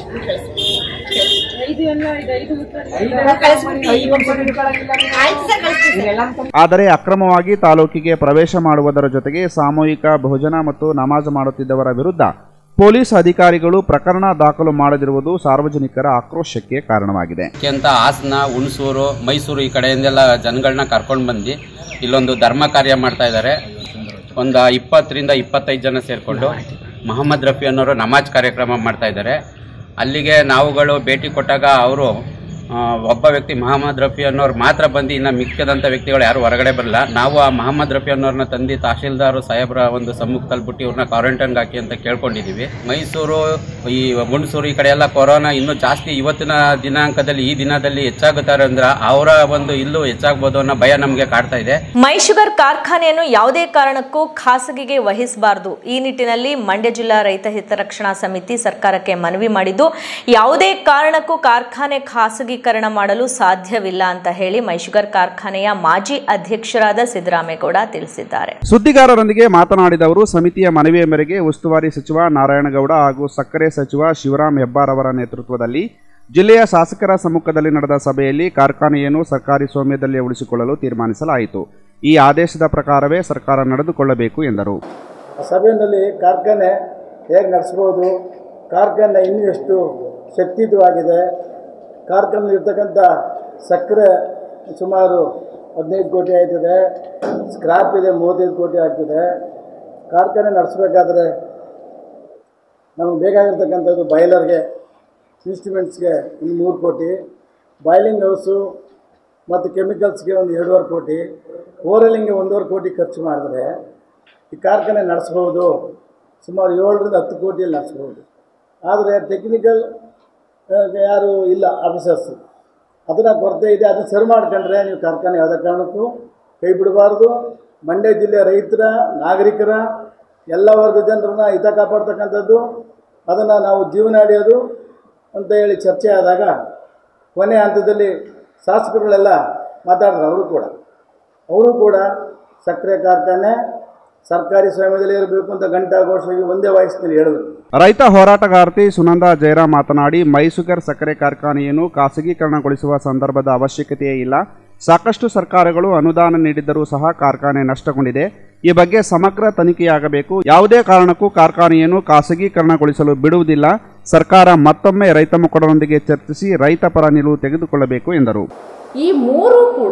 [SPEAKER 9] ಆಯ್ತು ಸರ್ ಕಳಿಸ್ತೀವಿ ಸರ್
[SPEAKER 3] ಆದರೆ ಅಕ್ರಮವಾಗಿ ತಾಲೂಕಿಗೆ ಪ್ರವೇಶ ಮಾಡುವುದರ ಜೊತೆಗೆ ಸಾಮೂಹಿಕ ಭೋಜನ ಮತ್ತು ನಮಾಜ್ ಮಾಡುತ್ತಿದ್ದವರ ವಿರುದ್ಧ ಪೊಲೀಸ್ ಅಧಿಕಾರಿಗಳು ಪ್ರಕರಣ ದಾಖಲು ಮಾಡದಿರುವುದು ಸಾರ್ವಜನಿಕರ ಆಕ್ರೋಶಕ್ಕೆ ಕಾರಣವಾಗಿದೆ
[SPEAKER 8] ಅಂತ ಹಾಸನ ಹುಣಸೂರು ಮೈಸೂರು ಈ ಕಡೆಯಿಂದೆಲ್ಲ ಜನಗಳನ್ನ ಕರ್ಕೊಂಡು ಬಂದು ಇಲ್ಲೊಂದು ಧರ್ಮ ಕಾರ್ಯ ಮಾಡ್ತಾ ಇದ್ದಾರೆ ಒಂದು ಇಪ್ಪತ್ತರಿಂದ ಇಪ್ಪತ್ತೈದು ಜನ ಸೇರಿಕೊಂಡು ಮೊಹಮ್ಮದ್ ರಫಿ ಅನ್ನೋರು ನಮಾಜ್ ಕಾರ್ಯಕ್ರಮ ಮಾಡ್ತಾ ಇದ್ದಾರೆ ಅಲ್ಲಿಗೆ ನಾವುಗಳು ಭೇಟಿ ಕೊಟ್ಟಾಗ ಅವರು ಒಬ್ಬ ವ್ಯಕ್ತಿ ಮೊಹಮ್ಮದ್ ರಫಿ ಅನ್ನೋರು ಮಾತ್ರ ಬಂದು ಇನ್ನು ಮಿಕ್ಕದಂಥ ವ್ಯಕ್ತಿಗಳು ಯಾರು ಹೊರಗಡೆ ಬರಲ್ಲ ನಾವು ಆ ಮೊಹಮ್ಮದ್ ರಫಿ ಅನ್ನೋರ್ನ ತಂದು ತಹಶೀಲ್ದಾರ್ ಸಾಹೇಬ್ರ ಒಂದು ಸಮ್ಮುಖದಲ್ಲಿ ಬಿಟ್ಟು ಇವ್ರನ್ನ ಕ್ವಾರಂಟೈನ್ಗೆ ಹಾಕಿ ಅಂತ ಕೇಳ್ಕೊಂಡಿದ್ದೀವಿ ಮೈಸೂರು ಈ ಹುಣಸೂರು ಈ ಕಡೆ ಎಲ್ಲ ಕೊರೋನಾ ಇನ್ನೂ ಜಾಸ್ತಿ ಇವತ್ತಿನ ದಿನಾಂಕದಲ್ಲಿ ಈ ದಿನದಲ್ಲಿ ಹೆಚ್ಚಾಗುತ್ತಾರೆ ಅಂದ್ರೆ ಅವರ ಒಂದು ಇಲ್ಲೂ ಹೆಚ್ಚಾಗ್ಬೋದು ಅನ್ನೋ ಭಯ ನಮಗೆ ಕಾಡ್ತಾ ಇದೆ
[SPEAKER 1] ಮೈಶುಗರ್ ಕಾರ್ಖಾನೆಯನ್ನು ಯಾವುದೇ ಕಾರಣಕ್ಕೂ ಖಾಸಗಿಗೆ ವಹಿಸಬಾರದು ಈ ನಿಟ್ಟಿನಲ್ಲಿ ಮಂಡ್ಯ ಜಿಲ್ಲಾ ರೈತ ಹಿತರಕ್ಷಣಾ ಸಮಿತಿ ಸರ್ಕಾರಕ್ಕೆ ಮನವಿ ಮಾಡಿದ್ದು ಯಾವುದೇ ಕಾರಣಕ್ಕೂ ಕಾರ್ಖಾನೆ ಖಾಸಗೀಕರಣ ಮಾಡಲು ಸಾಧ್ಯವಿಲ್ಲ ಅಂತ ಹೇಳಿ ಮೈಶುಗರ್ ಕಾರ್ಖಾನೆಯ ಮಾಜಿ ಅಧ್ಯಕ್ಷರಾದ ಸಿದ್ದರಾಮೇಗೌಡ ತಿಳಿಸಿದ್ದಾರೆ
[SPEAKER 3] ಸುದ್ದಿಗಾರರೊಂದಿಗೆ ಮಾತನಾಡಿದ ಅವರು ಸಮಿತಿಯ ಮನವಿಯ ಮೇರೆಗೆ ಉಸ್ತುವಾರಿ ಸಚಿವ ನಾರಾಯಣಗೌಡ ಹಾಗೂ ಸಕ್ಕರೆ ಸಚಿವ ಶಿವರಾಂ ಹೆಬ್ಬಾರ್ ಅವರ ನೇತೃತ್ವದಲ್ಲಿ ಜಿಲ್ಲೆಯ ಶಾಸಕರ ಸಮ್ಮುಖದಲ್ಲಿ ನಡೆದ ಸಭೆಯಲ್ಲಿ ಕಾರ್ಖಾನೆಯನ್ನು ಸರ್ಕಾರಿ ಸ್ವಾಮ್ಯದಲ್ಲಿ ಉಳಿಸಿಕೊಳ್ಳಲು ತೀರ್ಮಾನಿಸಲಾಯಿತು ಈ ಆದೇಶದ ಪ್ರಕಾರವೇ ಸರ್ಕಾರ ನಡೆದುಕೊಳ್ಳಬೇಕು ಎಂದರು
[SPEAKER 10] ಸಭೆಯಲ್ಲಿ ಕಾರ್ಖಾನೆ ಹೇಗೆ ನಡೆಸ್ಬೋದು ಕಾರ್ಖಾನೆ ಇನ್ನೂ ಎಷ್ಟು ಶಕ್ತಿಯುತವಾಗಿದೆ ಕಾರ್ಖಾನೆಯಲ್ಲಿರ್ತಕ್ಕಂಥ ಸಕ್ಕರೆ ಸುಮಾರು ಹದಿನೈದು ಕೋಟಿ ಆಯ್ತದೆ ಸ್ಕ್ರಾಪ್ ಇದೆ ಮೂವತ್ತೈದು ಕೋಟಿ ಆಗ್ತದೆ ಕಾರ್ಖಾನೆ ನಡೆಸಬೇಕಾದ್ರೆ ನಮಗೆ ಬೇಕಾಗಿರ್ತಕ್ಕಂಥದ್ದು ಬಾಯ್ಲರ್ಗೆ ಇನ್ಸ್ಟ್ರೂಮೆಂಟ್ಸ್ಗೆ ಒಂದು ಮೂರು ಕೋಟಿ ಬಾಯ್ಲಿಂಗ್ ಹೌಸು ಮತ್ತು ಕೆಮಿಕಲ್ಸ್ಗೆ ಒಂದು ಎರಡೂವರೆ ಕೋಟಿ ಓರಲಿಂಗ್ಗೆ ಒಂದೂವರೆ ಕೋಟಿ ಖರ್ಚು ಮಾಡಿದ್ರೆ ಈ ಕಾರ್ಖಾನೆ ನಡೆಸ್ಬೋದು ಸುಮಾರು ಏಳರಿಂದ ಹತ್ತು ಕೋಟಿಯಲ್ಲಿ ನಡೆಸ್ಬೋದು ಆದರೆ ಟೆಕ್ನಿಕಲ್ ಯಾರು ಇಲ್ಲ ಆಫೀಸರ್ಸ್ ಅದನ್ನು ಕೊರತೆ ಇದೆ ಅದನ್ನು ಸರಿ ಮಾಡ್ಕೊಂಡ್ರೆ ನೀವು ಕಾರ್ಖಾನೆ ಯಾವುದೇ ಕಾರಣಕ್ಕೂ ಕೈ ಬಿಡಬಾರ್ದು ಮಂಡ್ಯ ಜಿಲ್ಲೆಯ ರೈತರ ನಾಗರಿಕರ ಎಲ್ಲ ವರ್ಗದ ಜನರನ್ನ ಹಿತ ಕಾಪಾಡ್ತಕ್ಕಂಥದ್ದು ಅದನ್ನು ನಾವು ಜೀವನ ಹಿಡಿಯೋದು ಅಂತ ಹೇಳಿ ಚರ್ಚೆ ಆದಾಗ ಕೊನೆ ಹಂತದಲ್ಲಿ ಶಾಸಕರುಗಳೆಲ್ಲ ಮಾತಾಡಿದ್ರು ಅವರು ಕೂಡ ಅವರು ಕೂಡ ಸಕ್ಕರೆ ಕಾರ್ಖಾನೆ ಸರ್ಕಾರಿ ಸ್ವಾಮ್ಯದಲ್ಲಿ ಇರಬೇಕು ಅಂತ ಘಂಟಾಘೋಷವಾಗಿ ಒಂದೇ ವಾಯ್ಸ್ನಲ್ಲಿ ಹೇಳಿದ್ರು
[SPEAKER 3] ರೈತ ಹೋರಾಟಗಾರ್ತಿ ಸುನಂದಾ ಜಯರಾಮ್ ಮಾತನಾಡಿ ಮೈಸುಗರ್ ಸಕ್ಕರೆ ಕಾರ್ಖಾನೆಯನ್ನು ಖಾಸಗೀಕರಣಗೊಳಿಸುವ ಸಂದರ್ಭದ ಅವಶ್ಯಕತೆಯೇ ಇಲ್ಲ ಸಾಕಷ್ಟು ಸರ್ಕಾರಗಳು ಅನುದಾನ ನೀಡಿದ್ದರೂ ಸಹ ಕಾರ್ಖಾನೆ ನಷ್ಟಗೊಂಡಿದೆ ಈ ಬಗ್ಗೆ ಸಮಗ್ರ ತನಿಖೆಯಾಗಬೇಕು ಯಾವುದೇ ಕಾರಣಕ್ಕೂ ಕಾರ್ಖಾನೆಯನ್ನು ಖಾಸಗೀಕರಣಗೊಳಿಸಲು ಬಿಡುವುದಿಲ್ಲ ಸರ್ಕಾರ ಮತ್ತೊಮ್ಮೆ ರೈತ ಮುಖಂಡರೊಂದಿಗೆ ಚರ್ಚಿಸಿ ರೈತ ಪರ ನಿಲುವು ತೆಗೆದುಕೊಳ್ಳಬೇಕು ಎಂದರು
[SPEAKER 11] ಈ ಮೂರು ಕೂಡ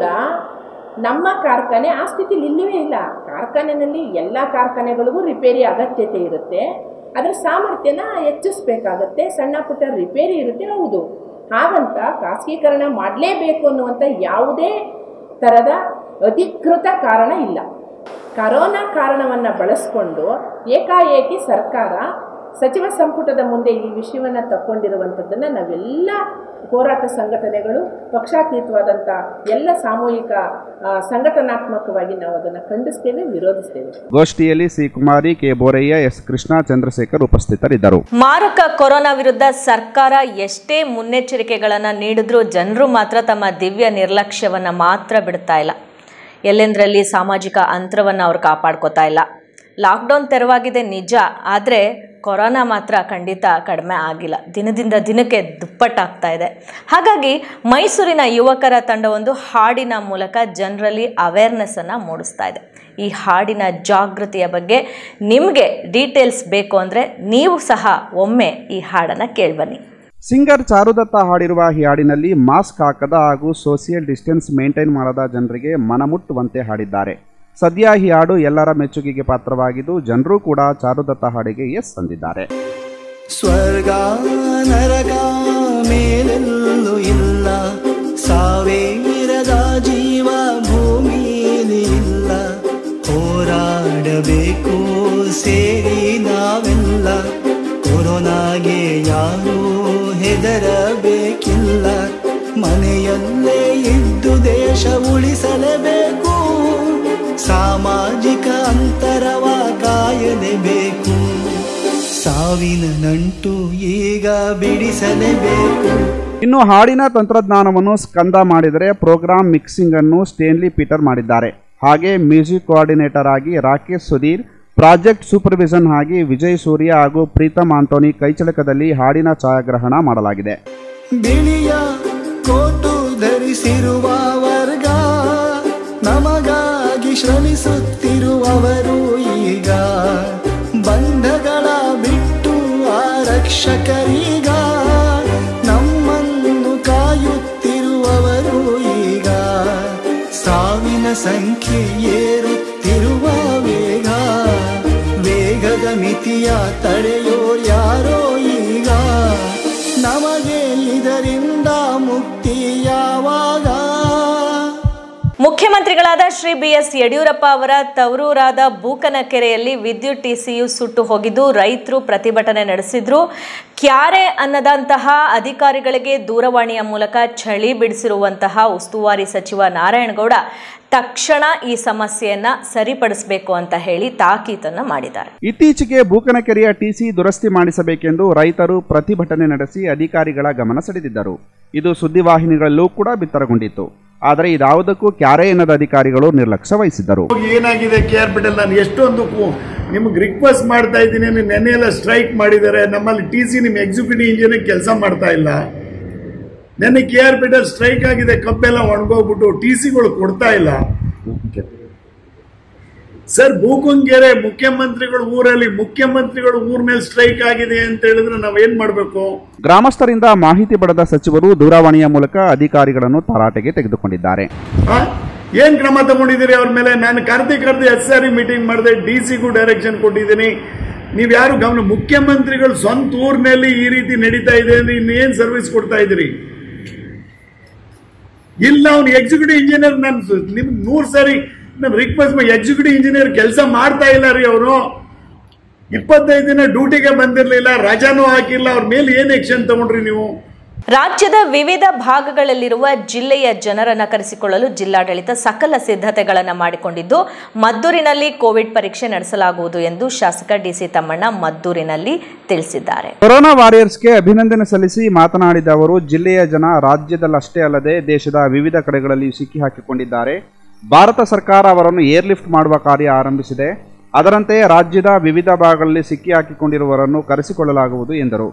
[SPEAKER 11] ನಮ್ಮ ಕಾರ್ಖಾನೆ ಆ ಸ್ಥಿತಿಲಿ ಇಲ್ಲವೇ ಇಲ್ಲ ಕಾರ್ಖಾನೆಯಲ್ಲಿ ಎಲ್ಲ ಕಾರ್ಖಾನೆಗಳಿಗೂ ರಿಪೇರಿ ಅಗತ್ಯತೆ ಇರುತ್ತೆ ಅದರ ಸಾಮರ್ಥ್ಯನ ಹೆಚ್ಚಿಸ್ಬೇಕಾಗತ್ತೆ ಸಣ್ಣ ಪುಟ್ಟ ರಿಪೇರಿ ಇರುತ್ತೆ ಹೌದು ಹಾಗಂತ ಖಾಸಗೀಕರಣ ಮಾಡಲೇಬೇಕು ಅನ್ನುವಂಥ ಯಾವುದೇ ಥರದ ಅಧಿಕೃತ ಕಾರಣ ಇಲ್ಲ ಕರೋನಾ ಕಾರಣವನ್ನು ಬಳಸ್ಕೊಂಡು ಏಕಾಏಕಿ ಸರ್ಕಾರ ಸಚಿವ ಸಂಪುಟದ ಮುಂದೆ ಈ ವಿಷಯವನ್ನು ತಕ್ಕೊಂಡಿರುವಂಥದ್ದನ್ನು ನಾವೆಲ್ಲ ಹೋರಾಟ ಸಂಘಟನೆಗಳು ಪಕ್ಷಾತೀತವಾದಂಥ ಎಲ್ಲ ಸಾಮೂಹಿಕ ಆ, ಸಂಘಟನಾತ್ಮಕವಾಗಿ ನಾವು ಅದನ್ನು ಖಂಡಿಸ್ತೇವೆ ವಿರೋಧಿಸ್ತೇವೆ
[SPEAKER 3] ಗೋಷ್ಠಿಯಲ್ಲಿ C Kumari K Borayya S Krishna Chandrashekar ಉಪಸ್ಥಿತರಿದ್ದರು
[SPEAKER 1] ಮಾರಕ ಕೊರೋನಾ ವಿರುದ್ಧ ಸರ್ಕಾರ ಎಷ್ಟೇ ಮುನ್ನೆಚ್ಚರಿಕೆಗಳನ್ನು ನೀಡಿದ್ರೂ ಜನರು ಮಾತ್ರ ತಮ್ಮ ದಿವ್ಯ ನಿರ್ಲಕ್ಷ್ಯವನ್ನು ಮಾತ್ರ ಬಿಡ್ತಾ ಇಲ್ಲ ಎಲ್ಲೆಂದರಲ್ಲಿ ಸಾಮಾಜಿಕ ಅಂತರವನ್ನು ಅವ್ರು ಕಾಪಾಡ್ಕೋತಾ ಇಲ್ಲ ಲಾಕ್ಡೌನ್ ತೆರವಾಗಿದೆ ನಿಜ ಆದರೆ ಕೊರೋನಾ ಮಾತ್ರ ಖಂಡಿತ ಕಡಿಮೆ ಆಗಿಲ್ಲ ದಿನದಿಂದ ದಿನಕ್ಕೆ ದುಪ್ಪಟ್ಟಾಗ್ತಾ ಇದೆ ಹಾಗಾಗಿ ಮೈಸೂರಿನ ಯುವಕರ ತಂಡವೊಂದು ಹಾಡಿನ ಮೂಲಕ ಜನರಲ್ಲಿ ಅವೇರ್ನೆಸ್ಸನ್ನು ಮೂಡಿಸ್ತಾ ಇದೆ ಈ ಹಾಡಿನ ಜಾಗೃತಿಯ ಬಗ್ಗೆ ನಿಮಗೆ ಡೀಟೇಲ್ಸ್ ಬೇಕು ಅಂದರೆ ನೀವು ಸಹ ಒಮ್ಮೆ ಈ ಹಾಡನ್ನು ಕೇಳಿಬನ್ನಿ
[SPEAKER 3] ಸಿಂಗರ್ ಚಾರುದತ್ತ ಹಾಡಿರುವ ಈ ಹಾಡಿನಲ್ಲಿ ಮಾಸ್ಕ್ ಹಾಕದ ಹಾಗೂ ಸೋಷಿಯಲ್ ಡಿಸ್ಟೆನ್ಸ್ ಮೇಂಟೈನ್ ಮಾಡದ ಜನರಿಗೆ ಮನಮುಟ್ಟುವಂತೆ ಹಾಡಿದ್ದಾರೆ ಸದ್ಯ ಈ ಹಾಡು ಎಲ್ಲರ ಮೆಚ್ಚುಗೆಗೆ ಪಾತ್ರವಾಗಿದ್ದು ಜನರು ಕೂಡ ಚಾರುದತ್ತ ಹಾಡಿಗೆ ಎಸ್ ಅಂದಿದ್ದಾರೆ
[SPEAKER 12] ಸ್ವರ್ಗ ನರಕ ಮೇಲೆಲ್ಲೂ ಇಲ್ಲ ಸಾವಿರದ ಜೀವ ಭೂಮಿಲಿ ಇಲ್ಲ ಹೋರಾಡಬೇಕು ಸೇರಿ ನಾವೆಲ್ಲ ಕೊರೋನಾಗೆ ಯಾರೂ ಹೆದರಬೇಕಿಲ್ಲ ಮನೆಯಲ್ಲೇ ಇದ್ದು ದೇಶ ಉಳಿಸಲೇಬೇಕು ಸಾಮಾಜಿಕ ಅಂತರವ ಕಾಯಲೇಬೇಕು ಸಾವಿನ ನಂಟು ಈಗ ಬಿಡಿಸಲೇಬೇಕು
[SPEAKER 3] ಇನ್ನು ಹಾಡಿನ ತಂತ್ರಜ್ಞಾನವನ್ನು ಸ್ಕಂದ ಮಾಡಿದರೆ ಪ್ರೋಗ್ರಾಮ್ ಮಿಕ್ಸಿಂಗ್ ಅನ್ನು ಸ್ಟೇನ್ಲಿ ಪೀಟರ್ ಮಾಡಿದ್ದಾರೆ ಹಾಗೆ ಮ್ಯೂಸಿಕ್ ಕೋಆರ್ಡಿನೇಟರ್ ಆಗಿ ರಾಕೇಶ್ ಸುಧೀರ್ ಪ್ರಾಜೆಕ್ಟ್ ಸೂಪರ್ವಿಷನ್ ಆಗಿ ವಿಜಯ್ ಸೂರ್ಯ ಹಾಗೂ ಪ್ರೀತಮ್ ಆಂಟೋನಿ ಕೈಚಳಕದಲ್ಲಿ ಹಾಡಿನ ಛಾಯಾಗ್ರಹಣ ಮಾಡಲಾಗಿದೆ
[SPEAKER 12] ಬಿಳಿಯ ಕೋಟು ಧರಿಸಿರುವ ವರ್ಗ ನಮಗಾಗಿ ಶ್ರಮಿಸುತ್ತಿರುವವರು ಈಗ ಬಂಧಗಳ ಬಿಟ್ಟು ಆರಕ್ಷಕರೀಗ ನಮ್ಮನ್ನು ಕಾಯುತ್ತಿರುವವರು ಈಗ ಸಾವಿನ ಸಂಖ್ಯೆ ಏರುತ್ತಿರುವ ವೇಗ ವೇಗದ ಮಿತಿಯ ತಡೆಯೋರು ಯಾರೋ ಈಗ ನಮಗೆ ಇದರಿಂದ ಮುಕ್ತಿ ಯಾವಾಗ
[SPEAKER 1] ಮುಖ್ಯಮಂತ್ರಿಗಳಾದ ಶ್ರೀ ಬಿ ಎಸ್ ಯಡಿಯೂರಪ್ಪ ಅವರ ತವರೂರಾದ ಬೂಕನಕೆರೆಯಲ್ಲಿ ವಿದ್ಯುತ್ ಟಿಸಿಯು ಸುಟ್ಟು ಹೋಗಿದ್ದು ರೈತರು ಪ್ರತಿಭಟನೆ ನಡೆಸಿದ್ರು ಕ್ಯಾರೆ ಅನ್ನದಂತಹ ಅಧಿಕಾರಿಗಳಿಗೆ ದೂರವಾಣಿಯ ಮೂಲಕ ಚಳಿ ಬಿಡಿಸಿರುವಂತಹ ಉಸ್ತುವಾರಿ ಸಚಿವ ನಾರಾಯಣಗೌಡ ತಕ್ಷಣ ಈ ಸಮಸ್ಯೆಯನ್ನ ಸರಿಪಡಿಸಬೇಕು ಅಂತ ಹೇಳಿ ತಾಕೀತನ್ನ ಮಾಡಿದ್ದಾರೆ
[SPEAKER 3] ಇತ್ತೀಚೆಗೆ ಬೂಕನಕೆರೆಯ ಟಿಸಿ ದುರಸ್ತಿ ಮಾಡಿಸಬೇಕೆಂದು ರೈತರು ಪ್ರತಿಭಟನೆ ನಡೆಸಿ ಅಧಿಕಾರಿಗಳ ಗಮನ ಸೆಳೆದಿದ್ದರು ಇದು ಸುದ್ದಿವಾಹಿನಿಗಳಲ್ಲೂ ಕೂಡ ಬಿತ್ತರಗೊಂಡಿತ್ತು ಆದರೆ ಇದಾವುದಕ್ಕೂ ಕ್ಯಾರೆ ಎನ್ನದ ಅಧಿಕಾರಿಗಳು ನಿರ್ಲಕ್ಷ್ಯ ವಹಿಸಿದ್ದರು
[SPEAKER 13] ಹೋಗಿ ಏನಾಗಿದೆ ಕೆ ಆರ್ ಪಟೇಲ್ ನಾನು ಎಷ್ಟೊಂದು ಕು- ನಿಮ್ಗೆ ರಿಕ್ವೆಸ್ಟ್ ಮಾಡ್ತಾ ಇದ್ದೀನಿ ನೆನ್ನೆ ಎಲ್ಲ ಸ್ಟ್ರೈಕ್ ಮಾಡಿದ್ದಾರೆ ನಮ್ಮಲ್ಲಿ ಟಿ ಸಿ ನಿಮ್ಮ ಎಕ್ಸಿಕ್ಯೂಟಿವ್ ಇಂಜಿನಿಯರ್ ಕೆಲಸ ಮಾಡ್ತಾ ಇಲ್ಲ ನೆನ್ನೆ ಕೆ ಆರ್ ಪಟೇಲ್ ಸ್ಟ್ರೈಕ್ ಆಗಿದೆ ಕಬ್ಬೆಲ್ಲ ಒಣಗೋಗ್ಬಿಟ್ಟು ಟಿ ಸಿಗಳು ಕೊಡ್ತಾ ಇಲ್ಲ ಸರ್ ಬೂಕುಂಗೆರೆ ಮುಖ್ಯಮಂತ್ರಿಗಳು ಊರಲ್ಲಿ ಮುಖ್ಯಮಂತ್ರಿಗಳು ಊರ್ ಮೇಲೆ ಸ್ಟ್ರೈಕ್ ಆಗಿದೆ ಅಂತ ಹೇಳಿದ್ರೆ ನಾವ್ ಏನ್ ಮಾಡ್ಬೇಕು
[SPEAKER 3] ಗ್ರಾಮಸ್ಥರಿಂದ ಮಾಹಿತಿ ಪಡೆದ ಸಚಿವರು ದೂರವಾಣಿಯ ಮೂಲಕ ಅಧಿಕಾರಿಗಳನ್ನು ತರಾಟೆಗೆ ತೆಗೆದುಕೊಂಡಿದ್ದಾರೆ
[SPEAKER 13] ಆ? ಏನ್ ಕ್ರಮ ತಗೊಂಡಿದ್ದೀರಿ ಅವ್ರ ಮೇಲೆ ನಾನು ಕರೆದಿ ಕರೆದಿ ಎಸ್ ಆರ್ ಮೀಟಿಂಗ್ ಮಾಡಿದೆ ಡಿ ಸಿಗೂ ಡೈರೆಕ್ಷನ್ ಕೊಟ್ಟಿದ್ದೀನಿ ನೀವು ಯಾರು ಗಮನ ಮುಖ್ಯಮಂತ್ರಿಗಳು ಸ್ವಂತ ಊರಿನಲ್ಲಿ ಈ ರೀತಿ ನಡೀತಾ ಇದೆ ಅಂದ್ರೆ ಇನ್ನೇನ್ ಸರ್ವಿಸ್ ಕೊಡ್ತಾ ಇದ್ದೀರಿ ಇಲ್ಲ ಅವ್ನು ಎಕ್ಸಿಕ್ಯೂಟಿವ್ ಇಂಜಿನಿಯರ್ ನಾನು ನಿಮ್ ನೂರ್ ಸಾರಿ ನಾನು ರಿಕ್ವೆಸ್ಟ್ ಮಾಡಿ ಎಕ್ಸಿಕ್ಯೂಟಿವ್ ಇಂಜಿನಿಯರ್ ಕೆಲಸ ಮಾಡ್ತಾ ಇಲ್ಲ ರೀ ಅವರು ಇಪ್ಪತ್ತೈದು ದಿನ ಡ್ಯೂಟಿಗೆ ಬಂದಿರಲಿಲ್ಲ ರಜಾನೂ ಹಾಕಿಲ್ಲ ಅವ್ರ ಮೇಲೆ ಏನ್ ಆಕ್ಷನ್ ತಗೊಂಡ್ರಿ ನೀವು
[SPEAKER 1] ರಾಜ್ಯದ ವಿವಿಧ ಭಾಗಗಳಲ್ಲಿರುವ ಜಿಲ್ಲೆಯ ಜನರನ್ನ ಕರೆಸಿಕೊಳ್ಳಲು ಜಿಲ್ಲಾಡಳಿತ ಸಕಲ ಸಿದ್ಧತೆಗಳನ್ನು ಮಾಡಿಕೊಂಡಿದ್ದು ಮದ್ದೂರಿನಲ್ಲಿ ಕೋವಿಡ್ ಪರೀಕ್ಷೆ ನಡೆಸಲಾಗುವುದು ಎಂದು ಶಾಸಕ ಡಿಸಿ ತಮ್ಮಣ್ಣ ಮದ್ದೂರಿನಲ್ಲಿ ತಿಳಿಸಿದ್ದಾರೆ
[SPEAKER 3] ಕೊರೋನಾ ವಾರಿಯರ್ಸ್ಗೆ ಅಭಿನಂದನೆ ಸಲ್ಲಿಸಿ ಮಾತನಾಡಿದ ಅವರು ಜಿಲ್ಲೆಯ ಜನ ರಾಜ್ಯದಲ್ಲಷ್ಟೇ ಅಲ್ಲದೆ ದೇಶದ ವಿವಿಧ ಕಡೆಗಳಲ್ಲಿ ಸಿಕ್ಕಿ ಹಾಕಿಕೊಂಡಿದ್ದಾರೆ ಭಾರತ ಸರ್ಕಾರ ಅವರನ್ನು ಏರ್ಲಿಫ್ಟ್ ಮಾಡುವ ಕಾರ್ಯ ಆರಂಭಿಸಿದೆ ಅದರಂತೆ ರಾಜ್ಯದ ವಿವಿಧ ಭಾಗಗಳಲ್ಲಿ ಸಿಕ್ಕಿ ಹಾಕಿಕೊಂಡಿರುವವರನ್ನು ಕರೆಸಿಕೊಳ್ಳಲಾಗುವುದು ಎಂದರು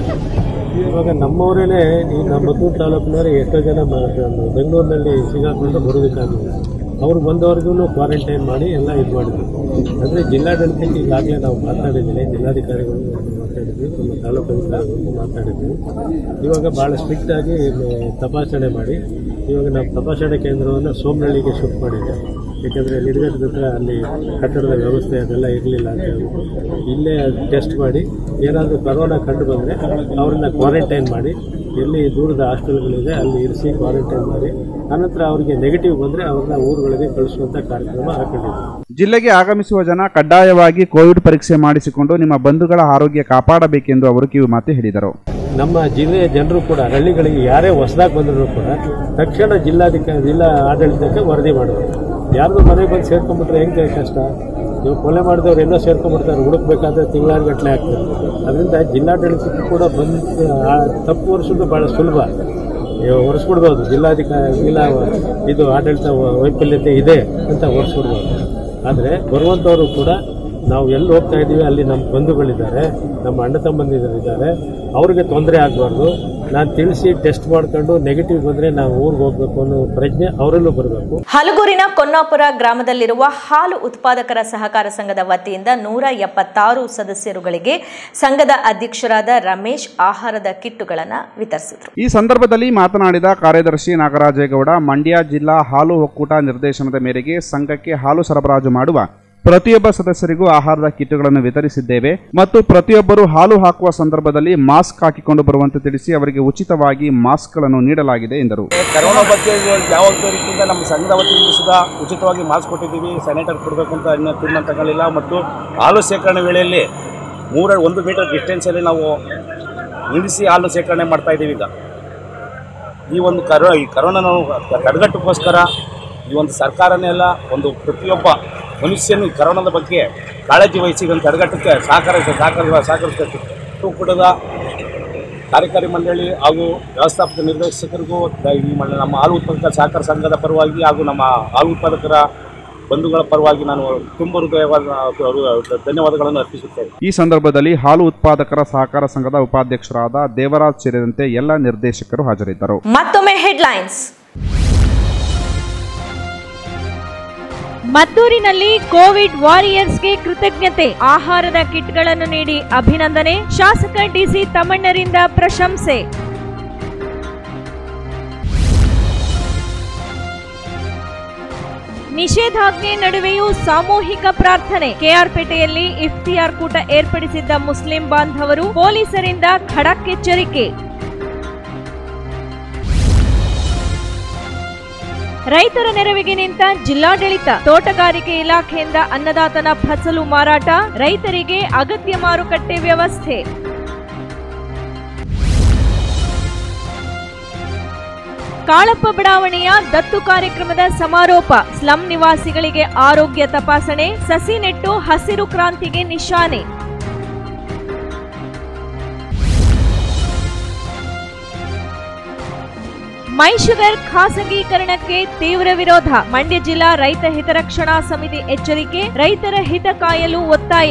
[SPEAKER 14] ಇವಾಗ ನಮ್ಮವರೇನೆ ಈ ನಮ್ಮ ಮದ್ದೂರು ತಾಲೂಕಿನವರೇ ಎಷ್ಟೋ ಜನ ಮ- ಬೆಂಗಳೂರಿನಲ್ಲಿ ಸಿಗಾಕೊಂಡು ಬರೋದಕ್ಕಾಗಲಿಲ್ಲ ಅವ್ರು ಬಂದವ್ರಿಗೂ ಕ್ವಾರಂಟೈನ್ ಮಾಡಿ ಎಲ್ಲ ಇದು ಮಾಡಿದ್ರು ಅಂದರೆ ಜಿಲ್ಲಾಡಳಿತಕ್ಕೆ ಈಗಾಗಲೇ ನಾವು ಮಾತಾಡಿದ್ದೀವಿ ಜಿಲ್ಲಾಧಿಕಾರಿಗಳು ಮಾತಾಡಿದ್ವಿ ನಮ್ಮ ತಾಲೂಕು ಅಧಿಕಾರಿಗಳು ಮಾತಾಡಿದ್ವಿ ಇವಾಗ ಭಾಳ ಸ್ಟ್ರಿಕ್ಟ್ ಆಗಿ ಮ- ತಪಾಸಣೆ ಮಾಡಿ ಇವಾಗ ನಾವು ತಪಾಸಣೆ ಕೇಂದ್ರವನ್ನು ಸೋಮನಹಳ್ಳಿಗೆ ಶಿಫ್ಟ್ ಮಾಡಿದ್ದೇವೆ ಯಾಕೆಂದರೆ ನಿರ್ಗತದ ಹತ್ರ ಅಲ್ಲಿ ಕಟ್ಟಡದ ವ್ಯವಸ್ಥೆ ಅದೆಲ್ಲ ಇರಲಿಲ್ಲ ಅಂತ ಹೇಳ್ಬಿಟ್ಟು ಇಲ್ಲೇ ಟೆಸ್ಟ್ ಮಾಡಿ ಏನಾದರೂ ಕರೋನಾ ಕಂಡು ಬಂದರೆ ಅವ್ರನ್ನ ಕ್ವಾರಂಟೈನ್ ಮಾಡಿ ಎಲ್ಲಿ ದೂರದ ಹಾಸ್ಟೆಲ್ಗಳಿದೆ ಅಲ್ಲಿ ಇರಿಸಿ ಕ್ವಾರಂಟೈನ್ ಮಾಡಿ ಅನಂತರ ಅವರಿಗೆ ನೆಗೆಟಿವ್ ಬಂದರೆ ಅವ್ರನ್ನ ಊರುಗಳಿಗೆ ಕಳಿಸುವಂಥ ಕಾರ್ಯಕ್ರಮ ಹಾಕೊಂಡಿದ್ದೀವಿ
[SPEAKER 3] ಜಿಲ್ಲೆಗೆ ಆಗಮಿಸುವ ಜನ ಕಡ್ಡಾಯವಾಗಿ ಕೋವಿಡ್ ಪರೀಕ್ಷೆ ಮಾಡಿಸಿಕೊಂಡು ನಿಮ್ಮ ಬಂಧುಗಳ ಆರೋಗ್ಯ ಕಾಪಾಡಬೇಕೆಂದು ಅವರು ಕಿವಿಮಾತು ಹೇಳಿದರು
[SPEAKER 14] ನಮ್ಮ ಜಿಲ್ಲೆಯ ಜನರು ಕೂಡ ಹಳ್ಳಿಗಳಿಗೆ ಯಾರೇ ಹೊಸದಾಗಿ ಬಂದರೂ ಕೂಡ ತಕ್ಷಣ ಜಿಲ್ಲಾಧಿಕಾರಿ ಜಿಲ್ಲಾ ಆಡಳಿತಕ್ಕೆ ವರದಿ ಮಾಡಬೇಕು ಯಾರ್ದು ಮನೆಗೆ ಬಂದು ಸೇರ್ಕೊಂಡ್ಬಿಟ್ರೆ ಹೆಂಗೆ ಕಷ್ಟ ನೀವು ಕೊಲೆ ಮಾಡಿದವ್ರು ಎಲ್ಲ ಸೇರ್ಕೊಂಡ್ಬಿಡ್ತಾರೆ ಹುಡುಕ್ಬೇಕಾದ್ರೆ ತಿಂಗಳಾನುಗಟ್ಟಲೆ ಆಗ್ತದೆ ಅದರಿಂದ ಜಿಲ್ಲಾಡಳಿತಕ್ಕೂ ಕೂಡ ಬಂದು ಆ ತಪ್ಪು ಹೊರಿಸೋದು ಭಾಳ ಸುಲಭ ನೀವು ಹೊರಿಸ್ಬಿಡ್ಬೋದು ಜಿಲ್ಲಾಧಿಕಾರಿ ಜಿಲ್ಲಾ ಇದು ಆಡಳಿತ ವೈಫಲ್ಯತೆ ಇದೆ ಅಂತ ಹೊರಿಸ್ಬಿಡ್ಬೋದು ಆದರೆ ಬರುವಂಥವರು ಕೂಡ ನಾವು ಎಲ್ಲಿ ಹೋಗ್ತಾ ಇದ್ದೀವಿ ಅಲ್ಲಿ ನಮ್ಮ ಬಂಧುಗಳಿದ್ದಾರೆ ನಮ್ಮ ಅಣ್ಣ ತಮ್ಮಂದಿರಿದ್ದಾರೆ ಅವ್ರಿಗೆ ತೊಂದರೆ ಆಗಬಾರ್ದು ನಾನು ತಿಳಿಸಿ ಟೆಸ್ಟ್ ಮಾಡ್ಕೊಂಡು ನೆಗೆಟಿವ್ ಬಂದರೆ ನಾವು ಊರಿಗೆ ಹೋಗ್ಬೇಕು ಅನ್ನೋ ಪ್ರಜ್ಞೆ ಅವರಲ್ಲೂ ಬರಬೇಕು
[SPEAKER 1] ಹಲಗೂರಿನ ಕೊನ್ನಾಪುರ ಗ್ರಾಮದಲ್ಲಿರುವ ಹಾಲು ಉತ್ಪಾದಕರ ಸಹಕಾರ ಸಂಘದ ವತಿಯಿಂದ ನೂರ ಎಪ್ಪತ್ತಾರು ಸದಸ್ಯರುಗಳಿಗೆ ಸಂಘದ ಅಧ್ಯಕ್ಷರಾದ ರಮೇಶ್ ಆಹಾರದ ಕಿಟ್ಟುಗಳನ್ನು ವಿತರಿಸಿದರು
[SPEAKER 3] ಈ ಸಂದರ್ಭದಲ್ಲಿ ಮಾತನಾಡಿದ ಕಾರ್ಯದರ್ಶಿ ನಾಗರಾಜೇಗೌಡ ಮಂಡ್ಯ ಜಿಲ್ಲಾ ಹಾಲು ಒಕ್ಕೂಟ ನಿರ್ದೇಶನದ ಮೇರೆಗೆ ಸಂಘಕ್ಕೆ ಹಾಲು ಸರಬರಾಜು ಮಾಡುವ ಪ್ರತಿಯೊಬ್ಬ ಸದಸ್ಯರಿಗೂ ಆಹಾರದ ಕಿಟ್ಗಳನ್ನು ವಿತರಿಸಿದ್ದೇವೆ ಮತ್ತು ಪ್ರತಿಯೊಬ್ಬರು ಹಾಲು ಹಾಕುವ ಸಂದರ್ಭದಲ್ಲಿ ಮಾಸ್ಕ್ ಹಾಕಿಕೊಂಡು ಬರುವಂತೆ ತಿಳಿಸಿ ಅವರಿಗೆ ಉಚಿತವಾಗಿ ಮಾಸ್ಕ್ಗಳನ್ನು ನೀಡಲಾಗಿದೆ ಎಂದರು
[SPEAKER 15] ಕರೋನಾ ಬಗ್ಗೆ ಯಾವಾಗ ರೀತಿಯಿಂದ ನಮ್ಮ ಸಂಘದ ವತಿಯಿಂದ ಸುಧಾ ಉಚಿತವಾಗಿ ಮಾಸ್ಕ್ ಕೊಟ್ಟಿದ್ದೀವಿ ಸ್ಯಾನಿಟೈಸರ್ ಕೊಡಬೇಕು ಅಂತ ಇನ್ನೂ ತೀರ್ಮಾನ ತಗೊಳ್ಳಿಲ್ಲ ಮತ್ತು ಹಾಲು ಶೇಖರಣೆ ವೇಳೆಯಲ್ಲಿ ಮೂರ ಒಂದು ಮೀಟರ್ ಡಿಸ್ಟೆನ್ಸಲ್ಲಿ ನಾವು ನಿಲ್ಲಿಸಿ ಹಾಲು ಶೇಖರಣೆ ಮಾಡ್ತಾ ಇದ್ದೀವಿ ಈಗ ಈ ಒಂದು ಕರೋ ಈ ಕರೋನಾ ನಾವು ತಡೆಗಟ್ಟಕ್ಕೋಸ್ಕರ ಈ ಒಂದು ಸರ್ಕಾರನೇ ಅಲ್ಲ ಒಂದು ಪ್ರತಿಯೊಬ್ಬ ಮನುಷ್ಯನು ಈ ಕರೋನಾದ ಬಗ್ಗೆ ಕಾಳಜಿ ವಹಿಸಿ ಇದನ್ನು ತಡೆಗಟ್ಟಕ್ಕೆ ಸಹಕಾರ ಸಹಕಾರ ಸಹಕರಿಸಬೇಕು ಕೂಡದ ಕಾರ್ಯಕಾರಿ ಮಂಡಳಿ ಹಾಗೂ ವ್ಯವಸ್ಥಾಪಕ ನಿರ್ದೇಶಕರಿಗೂ ದ- ಈ ಮ- ನಮ್ಮ ಹಾಲು ಉತ್ಪಾದಕ ಸಹಕಾರ ಸಂಘದ ಪರವಾಗಿ ಹಾಗೂ ನಮ್ಮ ಹಾಲು ಉತ್ಪಾದಕರ ಬಂಧುಗಳ ಪರವಾಗಿ ನಾನು ತುಂಬ ಹೃದಯವಾದ ಅವರು ಧನ್ಯವಾದಗಳನ್ನು ಅರ್ಪಿಸುತ್ತೇನೆ
[SPEAKER 3] ಈ ಸಂದರ್ಭದಲ್ಲಿ ಹಾಲು ಉತ್ಪಾದಕರ ಸಹಕಾರ ಸಂಘದ ಉಪಾಧ್ಯಕ್ಷರಾದ ದೇವರಾಜ್ ಸೇರಿದಂತೆ ಎಲ್ಲ ನಿರ್ದೇಶಕರು ಹಾಜರಿದ್ದರು
[SPEAKER 1] ಮತ್ತೊಮ್ಮೆ ಹೆಡ್ಲೈನ್ಸ್
[SPEAKER 2] ಮದ್ದೂರಿನಲ್ಲಿ ಕೋವಿಡ್ ವಾರಿಯರ್ಸ್ಗೆ ಕೃತಜ್ಞತೆ ಆಹಾರದ ಕಿಟ್ಗಳನ್ನು ನೀಡಿ ಅಭಿನಂದನೆ ಶಾಸಕ ಡಿಸಿ ತಮ್ಮಣ್ಣರಿಂದ ಪ್ರಶಂಸೆ ನಿಷೇಧಾಜ್ಞೆ ನಡುವೆಯೂ ಸಾಮೂಹಿಕ ಪ್ರಾರ್ಥನೆ ಕೆಆರ್ಪೇಟೆಯಲ್ಲಿ ಇಫ್ತಿಯಾರ್ ಕೂಟ ಏರ್ಪಡಿಸಿದ್ದ ಮುಸ್ಲಿಂ ಬಾಂಧವರು ಪೊಲೀಸರಿಂದ ಖಡಕ್ ಎಚ್ಚರಿಕೆ ರೈತರ ನೆರವಿಗೆ ನಿಂತ ಜಿಲ್ಲಾಡಳಿತ ತೋಟಗಾರಿಕೆ ಇಲಾಖೆಯಿಂದ ಅನ್ನದಾತನ ಫಸಲು ಮಾರಾಟ ರೈತರಿಗೆ ಅಗತ್ಯ ಮಾರುಕಟ್ಟೆ ವ್ಯವಸ್ಥೆ ಕಾಳಪ್ಪ ಬಡಾವಣೆಯ ದತ್ತು ಕಾರ್ಯಕ್ರಮದ ಸಮಾರೋಪ ಸ್ಲಂ ನಿವಾಸಿಗಳಿಗೆ ಆರೋಗ್ಯ ತಪಾಸಣೆ ಸಸಿ ನೆಟ್ಟು ಹಸಿರು ಕ್ರಾಂತಿಗೆ ನಿಶಾನೆ ಮೈ ಶುಗರ್ ಖಾಸಗೀಕರಣಕ್ಕೆ ತೀವ್ರ ವಿರೋಧ ಮಂಡ್ಯ ಜಿಲ್ಲಾ ರೈತ ಹಿತರಕ್ಷಣಾ ಸಮಿತಿ ಎಚ್ಚರಿಕೆ ರೈತರ ಹಿತ ಕಾಯಲು ಒತ್ತಾಯ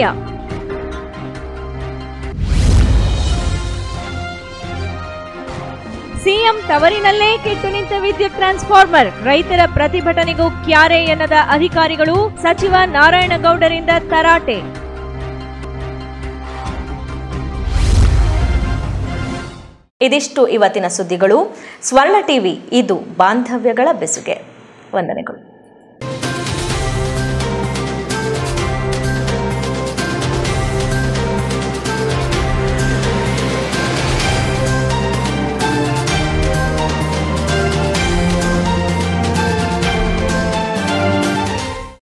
[SPEAKER 2] ಸಿಎಂ ತವರಿನಲ್ಲೇ ಕೆಟ್ಟು ನಿಂತ ವಿದ್ಯುತ್ ಟ್ರಾನ್ಸ್ಫಾರ್ಮರ್ ರೈತರ ಪ್ರತಿಭಟನೆಗೂ ಕ್ಯಾರೆ ಎನ್ನದ ಅಧಿಕಾರಿಗಳು ಸಚಿವ ನಾರಾಯಣಗೌಡರಿಂದ ತರಾಟೆ
[SPEAKER 1] ಇದಿಷ್ಟು ಇವತ್ತಿನ ಸುದ್ದಿಗಳು ಸ್ವರ್ಣ ಟಿವಿ ಇದು ಬಾಂಧವ್ಯಗಳ ಬೆಸುಗೆ ವಂದನೆಗಳು